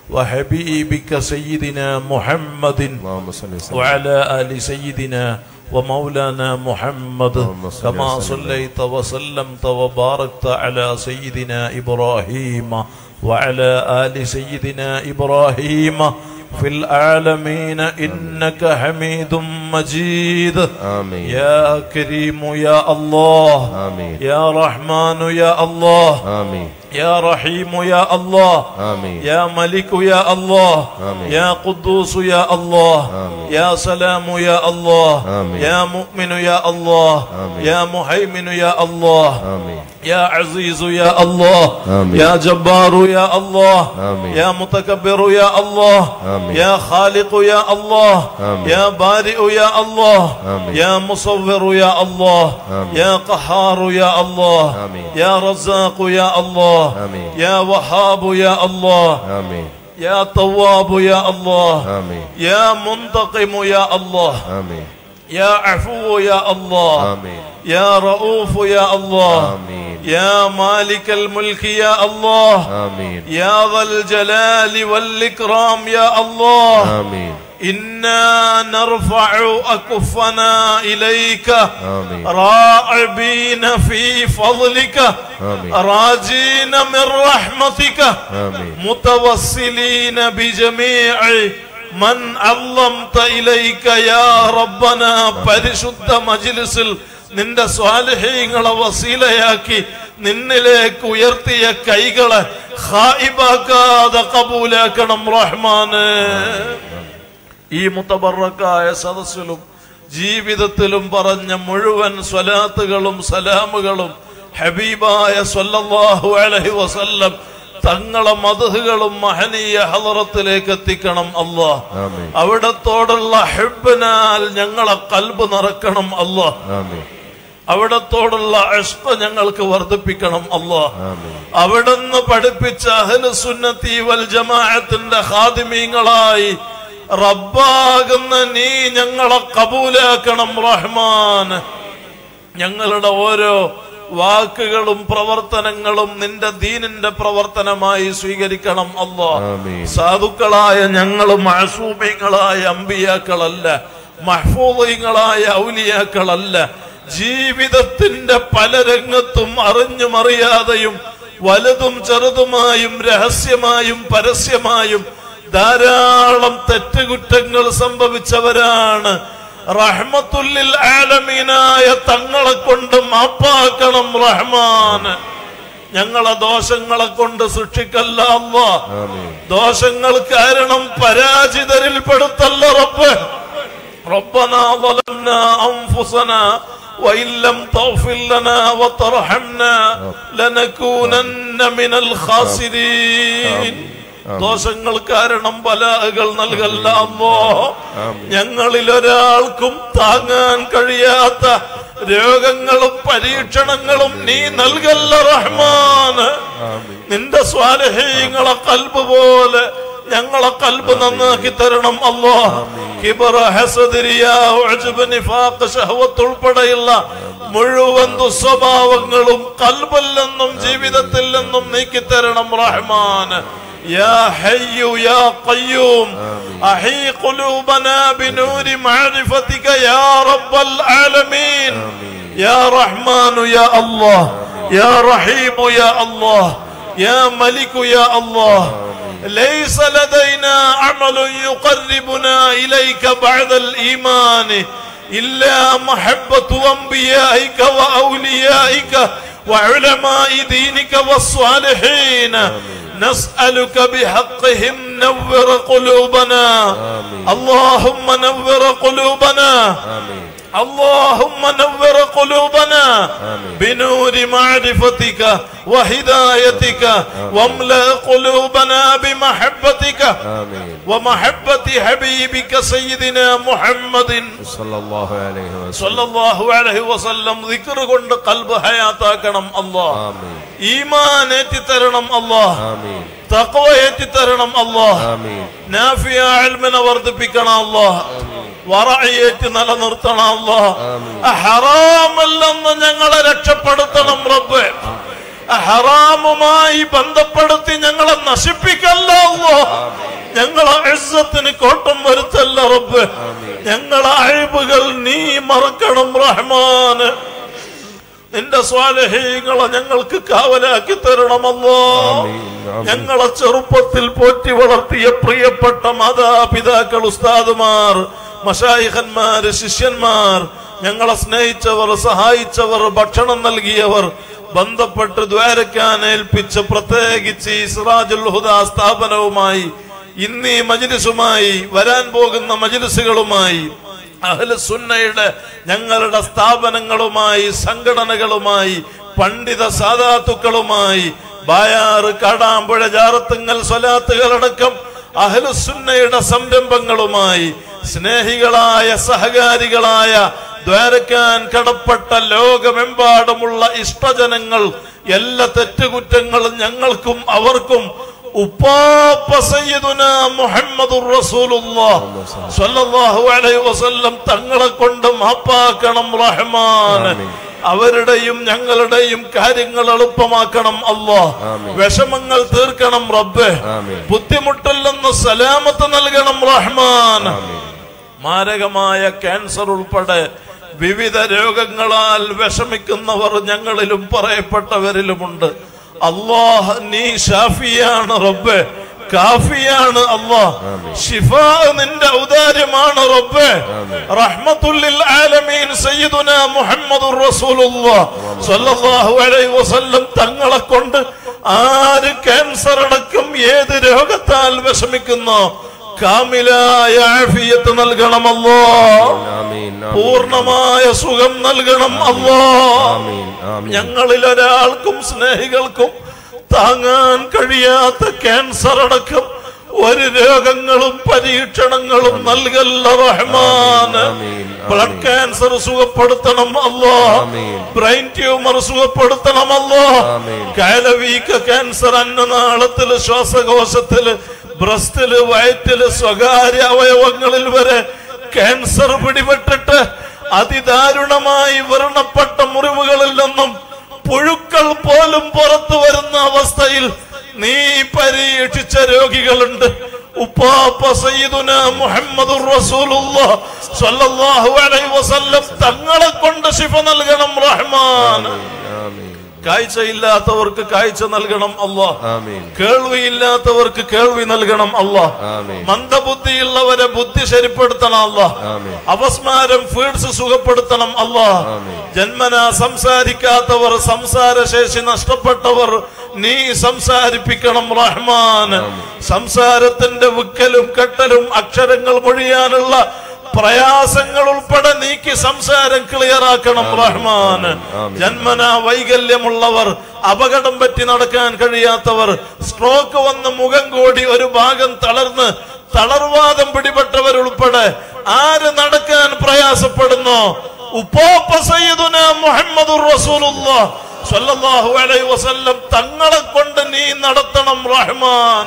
Speaker 1: وحبيبك سيدنا محمد
Speaker 2: اللهم صل وسلم
Speaker 1: وعلى آل سيدنا ومولانا محمد
Speaker 2: اللهم صل
Speaker 1: كما
Speaker 2: وسلم.
Speaker 1: صليت وسلمت وباركت على سيدنا إبراهيم وعلى آل سيدنا إبراهيم في العالمين إنك حميد مجيد
Speaker 2: آمين
Speaker 1: يا كريم يا الله
Speaker 2: آمين
Speaker 1: يا رحمن يا الله
Speaker 2: آمين
Speaker 1: يا رحيم يا الله
Speaker 2: آمين
Speaker 1: يا ملك يا الله
Speaker 2: آمين.
Speaker 1: يا قدوس يا الله
Speaker 2: آمين.
Speaker 1: يا سلام يا الله
Speaker 2: آمين.
Speaker 1: يا مؤمن يا الله
Speaker 2: آمين.
Speaker 1: يا مهيمن يا الله
Speaker 2: آمين
Speaker 1: يا عزيز يا الله
Speaker 2: آمين.
Speaker 1: يا جبار يا الله
Speaker 2: آمين.
Speaker 1: يا متكبر يا الله
Speaker 2: آمين.
Speaker 1: يا خالق يا الله
Speaker 2: آمين.
Speaker 1: يا بارئ يا الله
Speaker 2: آمين.
Speaker 1: يا مصور يا الله
Speaker 2: آمين.
Speaker 1: يا قهار يا الله
Speaker 2: آمين.
Speaker 1: يا رزاق يا الله
Speaker 2: آمين.
Speaker 1: يا وهاب يا الله
Speaker 2: آمين
Speaker 1: يا تواب يا الله
Speaker 2: آمين
Speaker 1: يا منتقم يا الله
Speaker 2: آمين
Speaker 1: يا عفو يا الله
Speaker 2: آمين
Speaker 1: يا رؤوف يا الله
Speaker 2: آمين
Speaker 1: يا مالك الملك يا الله
Speaker 2: آمين
Speaker 1: يا ذا الجلال والإكرام يا الله
Speaker 2: آمين
Speaker 1: إنا نرفع أكفنا إليك
Speaker 2: آمين
Speaker 1: راعبين في فضلك
Speaker 2: آمين.
Speaker 1: راجين من رحمتك
Speaker 2: آمين
Speaker 1: متوسلين بجميع من علمت إليك يا ربنا പരിശുദ്ധ മജ്ലിസിൽ നിന്റെ സ്വാലഹീങ്ങളെ വസീലയാക്കി നിന്നിലേക്ക് ഉയർത്തിയ കൈകളെ ഖായിബാക്കാതെ കബൂലാക്കണം റഹ്മാന് ഈ മുത്തബറക്കായ സദസ്സിലും ജീവിതത്തിലും പറഞ്ഞ മുഴുവൻ സ്വലാത്തുകളും സലാമുകളും ഹബീബായ സ്വല്ലല്ലാഹു അലൈഹി വസല്ലം തങ്ങളെ മധുകളും മഹനീയ ഹലറത്തിലേക്ക് എത്തിക്കണം അല്ലാ
Speaker 2: ആമീൻ
Speaker 1: അവിടത്തോടുള്ള ഹെബിനാൽ ഞങ്ങളെ കൽബ് നിറക്കണം അല്ലാ
Speaker 2: ആമീൻ
Speaker 1: അവിടത്തോടുള്ള ഇഷ്ക ഞങ്ങൾക്ക് വർദ്ധിപ്പിക്കണം അല്ലാ
Speaker 2: ആമീൻ
Speaker 1: അവിടുന്ന് പഠിപ്പിച്ച അഹ്ലു സുന്നത്തി വൽ ജമാഅത്തിന്റെ ഖാദിമീങ്ങളായി റബ്ബാകുന്ന നീ ഞങ്ങളെ കബൂലാക്കണം റഹ്മാൻ ഞങ്ങളുടെ ഓരോ വാക്കുകളും പ്രവർത്തനങ്ങളും നിന്റെ ദീനിന്റെ പ്രവർത്തനമായി സ്വീകരിക്കണം അല്ലാ
Speaker 2: ആമീൻ
Speaker 1: സാധുക്കളായ ഞങ്ങൾ മഹസൂമിങ്ങളായ അമ്പിയാക്കളല്ല മഹ്ഫൂദീങ്ങളായ ഔലിയാക്കളല്ല ജീവിതത്തിന്റെ പല രംഗത്തും അറിഞ്ഞും അറിയാതെയും വലുതും ചെറുതുമായും രഹസ്യമായും പരസ്യമായും ധാരാളം തെറ്റുകുറ്റങ്ങൾ സംഭവിച്ചവരാണ് റഹ്മത്തുല്ലിൽ ആലമീനായ തങ്ങളെ കൊണ്ട് മാപ്പാക്കണം റഹ്മാന് ഞങ്ങളെ ദോഷങ്ങളെ കൊണ്ട് സൃഷ്ടിക്കല്ല അല്ലാ
Speaker 2: ആമീൻ
Speaker 1: ദോഷങ്ങൾ കാരണം പരാജിതരിൽ പെടുത്തല്ല റബ്ബ് ربنا ظلمنا أنفسنا وإن لم تغفر لنا وترحمنا لنكونن من الخاسرين ദോഷങ്ങൾ കാരണം ബലാഹകൾ നൽകല്ല അമ്മോ ഞങ്ങളിൽ ഒരാൾക്കും താങ്ങാൻ കഴിയാത്ത രോഗങ്ങളും പരീക്ഷണങ്ങളും നീ നൽകല്ല റഹ്മാന് നിന്റെ സ്വാലഹീങ്ങളെ കൽബ് പോലെ ഞങ്ങളെ കൽബ് നന്നാക്കി തരണം അല്ലോ കിബറ ഹസദിരിയ ഉഅ്ജബ്, നിഫാഖ്, ശഹവത്ത് ഉൾപ്പെടെയുള്ള മുഴുവൻ ദുസ്വഭാവങ്ങളും കൽബിൽ നിന്നും ജീവിതത്തിൽ നിന്നും നീക്കി തരണം റഹ്മാൻ يا حي يا قيوم أحي قلوبنا بنور معرفتك يا رب العالمين يا رحمن يا الله يا رحيم يا الله يا ملك يا الله ليس لدينا عمل يقربنا إليك بعد الإيمان إلا محبة أنبيائك وأوليائك وعلماء دينك والصالحين نسألك بحقهم نور قلوبنا اللهم نور قلوبنا
Speaker 2: ആമീൻ
Speaker 1: اللهم نور قلوبنا بنور معرفتك وهدايتك واملأ قلوبنا بمحبتك
Speaker 2: ആമീൻ
Speaker 1: ومحبة حبيبك سيدنا محمد
Speaker 2: സല്ലല്ലാഹു അലൈഹി വസല്ലം
Speaker 1: صلى الله عليه وسلم ذكر കൊണ്ട് കൽബ് ഹയാത്താക്കണം അല്ലാഹ്
Speaker 2: ആമീൻ
Speaker 1: ഈമാൻ ഏറ്റിത്തരണം അല്ലാഹ്
Speaker 2: ആമീൻ
Speaker 1: തഖ്വ ഏറ്റിത്തരണം അല്ലാഹ്
Speaker 2: ആമീൻ
Speaker 1: നാഫിയ ഇൽമിനെ വർദ്ധിപ്പിക്കണം അല്ലാഹ് വറഅയേറ്റ് നിലനിർത്തണം അല്ലാഹ് ഹറാമല്ലെന്ന് ഞങ്ങളെ രക്ഷപ്പെടുത്തണം റബ്ബ് ഹറാമുമായി ബന്ധപ്പെടുത്തി ഞങ്ങളെ നശിപ്പിക്കല്ല അല്ലാഹ് ഞങ്ങളെ ഇസ്സത്തിന് കോട്ടം വരുത്തല്ല റബ്ബ് ഞങ്ങളെ അഴിബുകൾ നീ മറക്കണം റഹ്മാന് നിന്റെ സ്വാലഹീങ്ങളെ ഞങ്ങൾക്ക് കാവലാക്കി തരണമല്ലോ
Speaker 2: ആമീൻ, ആമീൻ.
Speaker 1: ഞങ്ങളെ ചെറുപ്പത്തിൽ പോറ്റി വളർത്തിയ പ്രിയപ്പെട്ട മാതാപിതാക്കൾ ഉസ്താദുമാർ മഷായിഖന്മാര് ശിഷ്യന്മാർ ഞങ്ങളെ സ്നേഹിച്ചവർ സഹായിച്ചവർ ഭക്ഷണം നൽകിയവർ ബന്ധപ്പെട്ട് ദ്വാരക്കാൻ ഏൽപ്പിച്ച പ്രത്യേകിച്ച് ഈ സിറാജുൽ ഹുദ സ്ഥാപനവുമായി ഇന്നീ മജിലിസുമായി വരാൻ പോകുന്ന മജിലിസുകളുമായി അഹ്ല സുന്നയുടെ ഞങ്ങളുടെ സ്ഥാപനങ്ങളുമായി സംഘടനകളുമായി പണ്ഡിത സാധാത്തുക്കളുമായി ബായാറ് കാടാമ്പുഴ ജാറത്തുങ്ങൽ സ്വലാത്തുകളടക്കം അഹ്ലുസുന്നയുടെ സംരംഭങ്ങളുമായി സ്നേഹികളായ സഹകാരികളായ ദ്വാരക്കാൻ കടപ്പെട്ട ലോകമെമ്പാടുമുള്ള ഇഷ്ടജനങ്ങൾ എല്ലാ തെറ്റുകുറ്റങ്ങളും ഞങ്ങൾക്കും അവർക്കും ഉപ്പാപ്പ സയ്യിദുന മുഹമ്മദുർ റസൂലുള്ളാഹ് സ്വല്ലല്ലാഹു അലൈഹി വസല്ലം തങ്ങളെ കൊണ്ട് മാപ്പാക്കണം റഹ്മാൻ
Speaker 2: ആമീൻ.
Speaker 1: അവരുടെയും ഞങ്ങളുടെയും കാര്യങ്ങൾ എളുപ്പമാക്കണം അല്ലാ
Speaker 2: ആമീൻ.
Speaker 1: വിഷമങ്ങൾ തീർക്കണം റബ്ബ്
Speaker 2: ആമീൻ.
Speaker 1: ബുദ്ധിമുട്ടില്ലെന്ന് സലാമത്ത് നൽകണം റഹ്മാൻ
Speaker 2: ആമീൻ
Speaker 1: മാരകമായ ക്യാൻസർ ഉൾപ്പെടെ വിവിധ രോഗങ്ങളാൽ വിഷമിക്കുന്നവർ ഞങ്ങളിലും പറയപ്പെട്ടവരിലുമുണ്ട് അള്ളാഹ് നീ ഷാഫിയാണ് റബ്ബെ കാഫിയാണ് അള്ളാഹ് ഷിഫ നിന്റെ ഔദാര്യമാണ് റബ്ബെ റഹ്മത്തുല്ലിൽ ആലമീൻ സയ്യിദുന മുഹമ്മദുർ റസൂലുള്ളാഹ് സ്വല്ലല്ലാഹു അലൈഹി വസല്ലം തങ്ങളെ കൊണ്ട് ആര് ക്യാൻസർ അടക്കം ഏത് രോഗത്താൽ വിഷമിക്കുന്നോ കാമിലായ ആഫിയത്ത് നൽകണം അല്ലോ
Speaker 2: ആമീൻ
Speaker 1: പൂർണ്ണമായ സുഖം നൽകണം അല്ലോ
Speaker 2: ആമീൻ ആമീൻ
Speaker 1: ഞങ്ങളിൽ ഒരാൾക്കും സ്നേഹികൾക്കും താങ്ങാൻ കഴിയാത്ത ക്യാൻസർ അടക്കം ഒരു രോഗങ്ങളും പരീക്ഷണങ്ങളും നൽകല്ല റഹ്മാൻ
Speaker 2: ആമീൻ
Speaker 1: ബ്ലഡ് ക്യാൻസർ സുഖപ്പെടുത്തണം അല്ലോ
Speaker 2: ആമീൻ
Speaker 1: ബ്രെയിൻ ട്യൂമർ സുഖപ്പെടുത്തണം അല്ലോ
Speaker 2: ആമീൻ
Speaker 1: കാലവീക്ക ക്യാൻസർ അന്നനാളത്തില് ശ്വാസകോശത്തില് ബ്രസ്റ്റില് വയറ്റില് സ്വകാര്യ അവയവങ്ങളിൽ വരെ ക്യാൻസർ പിടിപെട്ടിട്ട് അതിദാരുണമായി വ്രണപ്പെട്ട മുറിവുകളിൽ നിന്നും പുഴുക്കൾ പോലും പുറത്തു വരുന്ന അവസ്ഥയിൽ നീ പരീക്ഷിച്ച രോഗികളുണ്ട് ഉപ്പാപ്പ സയ്യിദുന മുഹമ്മദുർ റസൂലുള്ളാഹ് സ്വല്ലല്ലാഹു അലൈഹി വസല്ലം തങ്ങളെ കൊണ്ട് ശിഫ നൽകണം റഹ്മാൻ
Speaker 2: ആമീൻ
Speaker 1: കാഴ്ചയില്ലാത്തവർക്ക് കാഴ്ച നൽകണം അല്ലാഹ്
Speaker 2: ആമീൻ
Speaker 1: കേൾവിയില്ലാത്തവർക്ക് കേൾവി നൽകണം അല്ലാഹ്
Speaker 2: ആമീൻ
Speaker 1: മന്ദബുദ്ധിയുള്ളവരെ ബുദ്ധി ശരിപ്പെടുത്തണം അല്ലാഹ്
Speaker 2: ആമീൻ
Speaker 1: അപസ്മാരം ഫീഡ്സ് സുഖപ്പെടുത്തണം അല്ലാഹ്
Speaker 2: ആമീൻ
Speaker 1: ജന്മന സംസാരിക്കാത്തവർ സംസാരശേഷി നഷ്ടപ്പെട്ടവർ നീ സംസാരിപ്പിക്കണം റഹ്മാൻ സംസാരത്തിന്റെ വിക്കലും കെട്ടലും അക്ഷരങ്ങൾ മൊഴിയാനുള്ള പ്രയാസങ്ങൾ ഉൾപ്പെടെ നീക്കി സംസാരം ക്ലിയർ ആക്കണം റഹ്മാൻ
Speaker 2: ആമീൻ.
Speaker 1: ജന്മന വൈകല്യമുള്ളവർ അപകടം പറ്റി നടക്കാൻ കഴിയാത്തവർ സ്ട്രോക്ക് വന്ന് മുഖം കൂടി ഒരു ഭാഗം തളർന്ന് തളർവാദം പിടിപെട്ടവരുൾപ്പെടെ ആര് നടക്കാൻ പ്രയാസപ്പെടുന്നോ ഉപ്പോപ്പ സയ്യിദുന മുഹമ്മദുർ റസൂലുള്ളാഹ് സ്വല്ലല്ലാഹു അലൈഹി വസല്ലം തങ്ങളെ കൊണ്ട് നീ നടത്തണം റഹ്മാൻ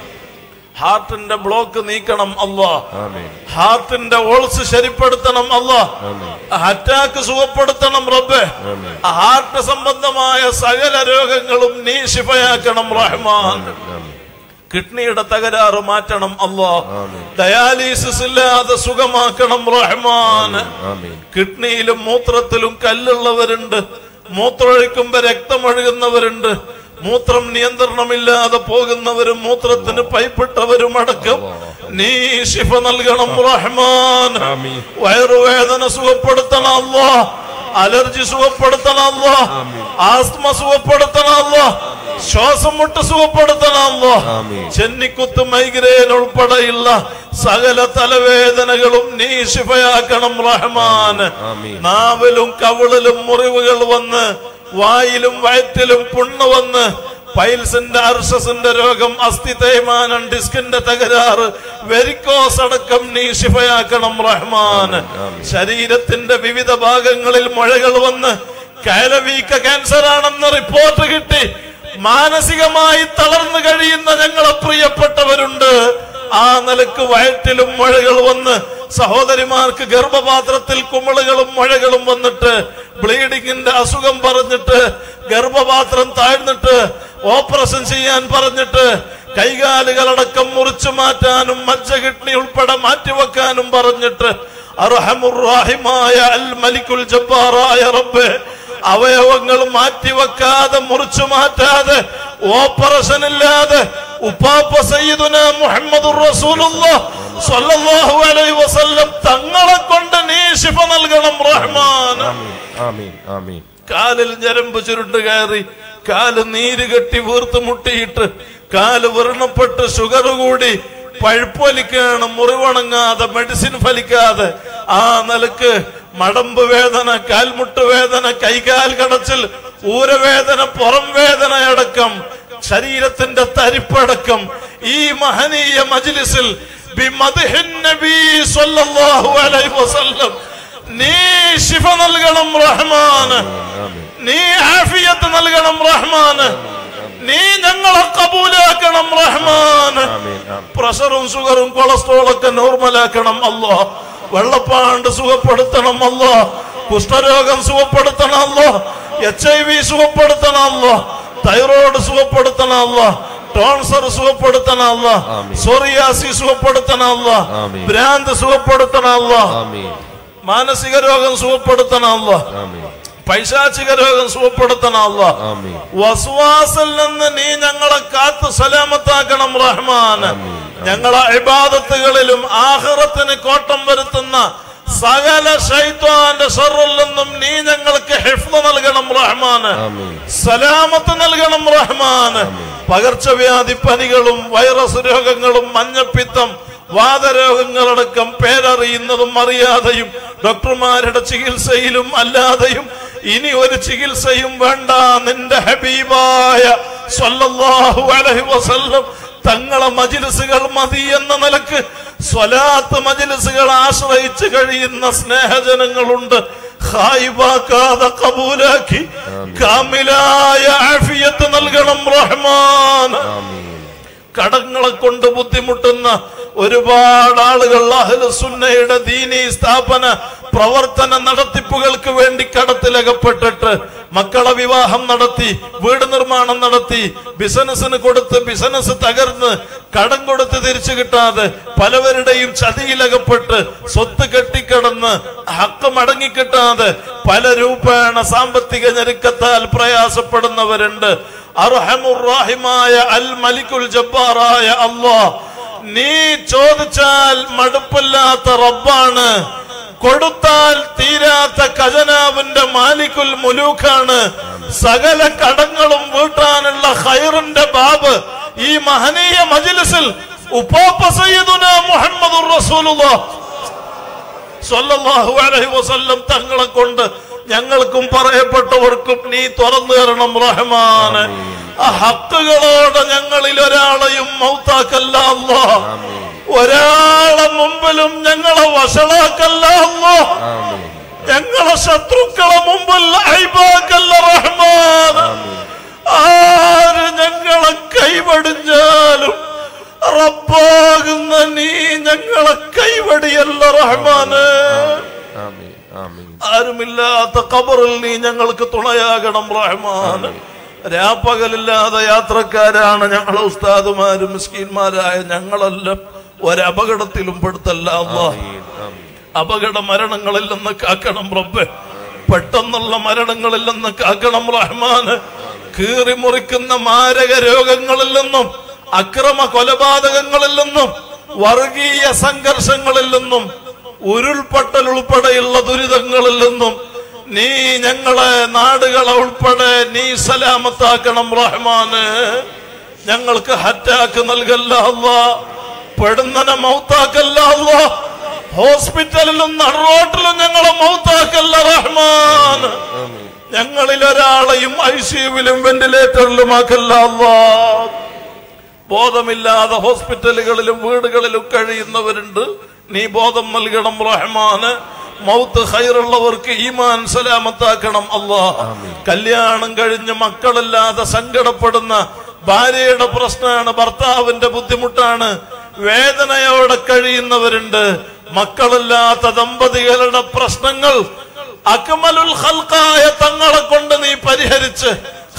Speaker 1: ഹാർട്ടിന്റെ ബ്ലോക്ക് നീക്കണം അല്ലാ
Speaker 2: ആമീൻ
Speaker 1: ഹാർട്ടിന്റെ ഓൾസ് ശരിപ്പെടുത്തണം അല്ലാ
Speaker 2: ആമീൻ
Speaker 1: അറ്റാക്ക് സുഖപ്പെടുത്തണം റബ്ബേ
Speaker 2: ആമീൻ
Speaker 1: ഹാർട്ട് സംബന്ധമായ സകല രോഗങ്ങളും നീ ശിഫയാക്കണം റഹ്മാൻ
Speaker 2: ആമീൻ
Speaker 1: കിഡ്നിയുടെ തകരാറ് മാറ്റണം അല്ലാ
Speaker 2: ആമീൻ
Speaker 1: ഡയാലിസിസ് ഇല്ലാതെ സുഖമാക്കണം റഹ്മാൻ
Speaker 2: ആമീൻ
Speaker 1: കിഡ്നിയിലും മൂത്രത്തിലും കല്ലുള്ളവരുണ്ട് മൂത്രമൊഴിക്കുമ്പോ രക്തമൊഴുകുന്നവരുണ്ട് മൂത്രം നിയന്ത്രണമില്ലാതെ പോകുന്നവരും മൂത്രത്തിന് പൈപ്പിട്ടവരും അടക്കം നീ ശിഫ നൽകണം റഹ്മാൻ
Speaker 2: ആമീൻ
Speaker 1: വയറുവേദന സുഖപ്പെടുത്തണം അല്ലോ അലർജി സുഖപ്പെടുത്തണം അല്ലോ ആസ്മ സുഖപ്പെടുത്തണം അല്ലോ ശ്വാസം മുട്ട് സുഖപ്പെടുത്തണം അല്ലോ
Speaker 2: ആമീൻ
Speaker 1: ചെന്നിക്കുത്ത് മൈഗ്രെയിൻ ഉൾപ്പെടെയുള്ള സകല തലവേദനകളും നീ ശിഫയാക്കണം റഹ്മാൻ
Speaker 2: ആമീൻ
Speaker 1: നാവിലും കവിളിലും മുറിവുകൾ വന്ന് വായിലും വയറ്റിലും പുണ്ണ് വന്ന് പൈൽസിന്റെ അർഷസിന്റെ രോഗം അസ്ഥി തേയ്മാനം ഡിസ്കിന്റെ തകരാറ് വെരിക്കോസ് അടക്കം നീ ശിഫയാക്കണം റഹ്മാൻ ശരീരത്തിന്റെ വിവിധ ഭാഗങ്ങളിൽ മുഴകൾ വന്ന് കയലവീക്ക ക്യാൻസർ ആണെന്ന് റിപ്പോർട്ട് കിട്ടി മാനസികമായി തളർന്നു കഴിയുന്ന ഞങ്ങളെ പ്രിയപ്പെട്ടവരുണ്ട് ആ നിലക്ക് വയറ്റിലും മുഴകൾ വന്ന് സഹോദരിമാർക്ക് ഗർഭപാത്രത്തിൽ കുമിളുകളും മുഴകളും വന്നിട്ട് ബ്ലീഡിങ്ങിന്റെ അസുഖം പറഞ്ഞിട്ട് ഗർഭപാത്രം താഴ്ന്നിട്ട് ഓപ്പറേഷൻ ചെയ്യാൻ പറഞ്ഞിട്ട് കൈകാലുകളടക്കം മുറിച്ചു മാറ്റാനും മജ്ജ കിഡ്നി ഉൾപ്പെടെ മാറ്റിവെക്കാനും പറഞ്ഞിട്ട് അർഹമുറാഹിമായ അൽ മലിക്കുൽ ജബ്ബാറായ റബ്ബേ അവയവങ്ങൾ മാറ്റിവെക്കാതെ മുറിച്ചു മാറ്റാതെ ഓപ്പറേഷൻ ഇല്ലാതെ ഉപ്പാപ്പ സയ്യിദുന മുഹമ്മദുർ റസൂലുള്ളാഹ് സ്വല്ലല്ലാഹു അലൈഹി വസല്ലം തങ്ങളെ കൊണ്ട് നീ ശിഫ നൽകണം റഹ്മാൻ
Speaker 2: ആമീൻ ആമീൻ ആമീൻ
Speaker 1: കാലിൽ ഞരമ്പ് ചുരുണ്ട് കയറി കാല് നീര് കെട്ടി വീർത്ത് മുട്ടിയിട്ട് കാല് വ്രണപ്പെട്ട് ഷുഗർ കൂടി പഴുപ്പൊലിക്കാണ് മുറിവണങ്ങാതെ മെഡിസിൻ ഫലിക്കാതെ ആ നിലക്ക് മടമ്പ് വേദന കാൽമുട്ട് വേദന കൈകാൽ കടച്ചിൽ ഊരവേദന പുറം വേദന അടക്കം ശരീരത്തിന്റെ തരിപ്പടക്കം ഈ മഹനീയ മജ്ലിസിൽ ബിമദ്ഹിൻ നബി സ്വല്ലല്ലാഹു അലൈഹി വസല്ലം നീ ശിഫ നൽകണം റഹ്മാൻ
Speaker 2: ആമീൻ
Speaker 1: നീ ആഫിയത്ത് നൽകണം റഹ്മാൻ നീ ഞങ്ങളെ കബൂലാക്കണം റഹ്മാൻ
Speaker 2: ആമീൻ ആമീൻ
Speaker 1: പ്രഷറും ഷുഗറും കൊളസ്ട്രോൾ ഒക്കെ നോർമലാക്കണം അല്ലോ വെള്ളപ്പാണ്ട് സുഖപ്പെടുത്തണം അല്ലോ കുഷ്ഠരോഗം സുഖപ്പെടുത്തണം അല്ലോ എച്ച് ഐ വി സുഖപ്പെടുത്തണം അല്ലോ തൈറോയ്ഡ് സുഖപ്പെടുത്തണം അല്ലോ ടോൺസർ സുഖപ്പെടുത്തണം അല്ലോ
Speaker 2: ആമീൻ.
Speaker 1: സോറിയാസി സുഖപ്പെടുത്തണം അല്ലോ
Speaker 2: ആമീൻ.
Speaker 1: ഭ്രാന്ത് സുഖപ്പെടുത്തണം അല്ലോ
Speaker 2: ആമീൻ
Speaker 1: മാനസിക രോഗം സുഖപ്പെടുത്തണം അല്ലോ
Speaker 2: ആമീൻ
Speaker 1: പൈശാചിക രോഗം സുഖപ്പെടുത്തണം അല്ലോ
Speaker 2: ആമീൻ
Speaker 1: വസ്വാസിൽ നിന്ന് നീ ഞങ്ങളെ കാത്ത് സലാമത്താക്കണം റഹ്മാൻ
Speaker 2: ആമീൻ.
Speaker 1: ഞങ്ങളെ ഇബാദത്തുകളിലും ആഹ്റത്തിന് കോട്ടം വരുത്തുന്ന സകല ശൈത്വാന്റെ ഷറിൽ നിന്നും നീ ഞങ്ങൾക്ക് ഹിഫ്ദ് നൽകണം റഹ്മാൻ
Speaker 2: ആമീൻ
Speaker 1: സലാമത്ത് നൽകണം റഹ്മാൻ പകർച്ചവ്യാധി പനികളും വൈറസ് രോഗങ്ങളും മഞ്ഞപ്പിത്തം വാദരോഗങ്ങളടക്കം പേരറിയുന്നതും അറിയാതെയും ഡോക്ടർമാരുടെ ചികിത്സയിലും അല്ലാതെയും ഇനി ഒരു ചികിത്സയും വേണ്ട നിന്റെ ഹബീബായ സ്വല്ലല്ലാഹു അലൈഹി വസല്ലം തങ്ങളെ മജിലിസുകൾ മതി എന്ന നിലക്ക് സ്വലാത്ത് മജിലിസുകൾ ആശ്രയിച്ച് കഴിയുന്ന സ്നേഹജനങ്ങളുണ്ട് ഹായിബാക്കാതെ കബൂലാക്കി കാമിലായ ആഫിയത്ത് നൽകണം റഹ്മാൻ
Speaker 2: ആമീൻ
Speaker 1: കടങ്ങളെ കൊണ്ട് ബുദ്ധിമുട്ടുന്ന ഒരുപാട് ആളുകൾ അഹ്ലുസുന്നയുടെ ദീനി സ്ഥാപന പ്രവർത്തന നടത്തിപ്പുകൾക്ക് വേണ്ടി കടത്തിലകപ്പെട്ടിട്ട് മക്കളെ വിവാഹം നടത്തി വീട് നിർമ്മാണം നടത്തി ബിസിനസ്സിന് കൊടുത്ത് ബിസിനസ് തകർന്ന് കടം കൊടുത്ത് തിരിച്ചു കിട്ടാതെ പലവരുടെയും ചതിയിലകപ്പെട്ട് സ്വത്ത് കെട്ടിക്കിടന്ന് ഹക്ക് മടങ്ങിക്കിട്ടാതെ പല രൂപേണ സാമ്പത്തിക ഞെരുക്കത്താൽ പ്രയാസപ്പെടുന്നവരുണ്ട് അർഹമുറാഹിമായ അൽ മലിക്കുൽ ജബ്ബാറായ അള്ളാഹ് നീ ചോദിച്ചാൽ മടുപ്പില്ലാത്ത റബ്ബാണ് കൊടുത്താൽ തീരാത്ത ഖജനാവിന്റെ മാലിക്കുൽ മുലൂക്കാണ് സകല കടങ്ങളും വീട്ടാനുള്ള ഖൈറിന്റെ ബാബ് ഈ മഹനീയ മജ്ലിസിൽ ഉപ്പാപ്പ സയ്യിദുന മുഹമ്മദുർ റസൂലുള്ളാഹ് സ്വല്ലല്ലാഹു അലൈഹി വസല്ലം തങ്ങളെ കൊണ്ട് ഞങ്ങൾക്കും പറയപ്പെട്ടവർക്കും നീ തുറന്നു തരണം റഹ്മാന് ആ ഹക്കുകളോടെ ഞങ്ങളിൽ ഒരാളെയും മൗത്താക്കല്ല അല്ലാ ഒരാളെ മുമ്പിലും ഞങ്ങളെ വഷളാക്കല്ല അല്ലാ
Speaker 2: ആമീൻ
Speaker 1: ഞങ്ങളെ ശത്രുക്കളെ മുമ്പിൽ ഐബാക്കല്ല റഹ്മാൻ ആര് ഞങ്ങളെ കൈവടിഞ്ഞാലും റബ്ബാകുന്ന നീ ഞങ്ങളെ കൈവടിയല്ല റഹ്മാന്
Speaker 2: ആമീൻ ആമീൻ
Speaker 1: ആരുമില്ലാത്ത കബറിൽ നീ ഞങ്ങൾക്ക് തുണയാകണം റഹ്മാൻ രാപ്പകലില്ലാതെ യാത്രക്കാരാണ് ഞങ്ങളെ ഉസ്താദുമാരും മിസ്കീന്മാരായ ഞങ്ങളെല്ലാം ഒരപകടത്തിലും പെടുത്തല്ല അള്ളാഹ്
Speaker 2: ആമീൻ ആമീൻ
Speaker 1: അപകട മരണങ്ങളിൽ നിന്ന് കാക്കണം റബ്ബെ പെട്ടെന്നുള്ള മരണങ്ങളിൽ നിന്ന് കാക്കണം റഹ്മാന് കീറി മുറിക്കുന്ന മാരക രോഗങ്ങളിൽ നിന്നും അക്രമ കൊലപാതകങ്ങളിൽ നിന്നും വർഗീയ സംഘർഷങ്ങളിൽ നിന്നും ഉരുൾപൊട്ടൽ ഉൾപ്പെടെയുള്ള ദുരിതങ്ങളിൽ നിന്നും നീ ഞങ്ങളെ നാടുകളെ ഉൾപ്പെടെ നീ സലാമത്താക്കണം റഹ്മാന് ഞങ്ങൾക്ക് ഹറ്റാക്ക് നൽകല്ല അല്ലാ പെടുന്നനെ മൗത്താക്കല്ല അല്ലാ ഹോസ്പിറ്റലിലും നടുറോട്ടിലും ഞങ്ങളെ മൗത്താക്കല്ല റഹ്മാൻ ഞങ്ങളിൽ ഒരാളെയും ഐ സിയുവിലും വെന്റിലേറ്ററിലും ആക്കല്ല അല്ലാ ബോധമില്ലാതെ ഹോസ്പിറ്റലുകളിലും വീടുകളിലും കഴിയുന്നവരുണ്ട് നീ ബോധം നൽകണം റഹ്മാന് മൗത്ത് ഹൈറുള്ളവർക്ക് ഈമാൻ സലാമത്താക്കണം അല്ലാ കല്യാണം കഴിഞ്ഞ് മക്കളില്ലാതെ സങ്കടപ്പെടുന്ന ഭാര്യയുടെ പ്രശ്നമാണ് ഭർത്താവിന്റെ ബുദ്ധിമുട്ടാണ് വേദനയോടെ കഴിയുന്നവരുണ്ട് മക്കളില്ലാത്ത ദമ്പതികളുടെ പ്രശ്നങ്ങൾ അക്മലുൽ ഖൽഖായ തങ്ങളെ കൊണ്ട് നീ പരിഹരിച്ച്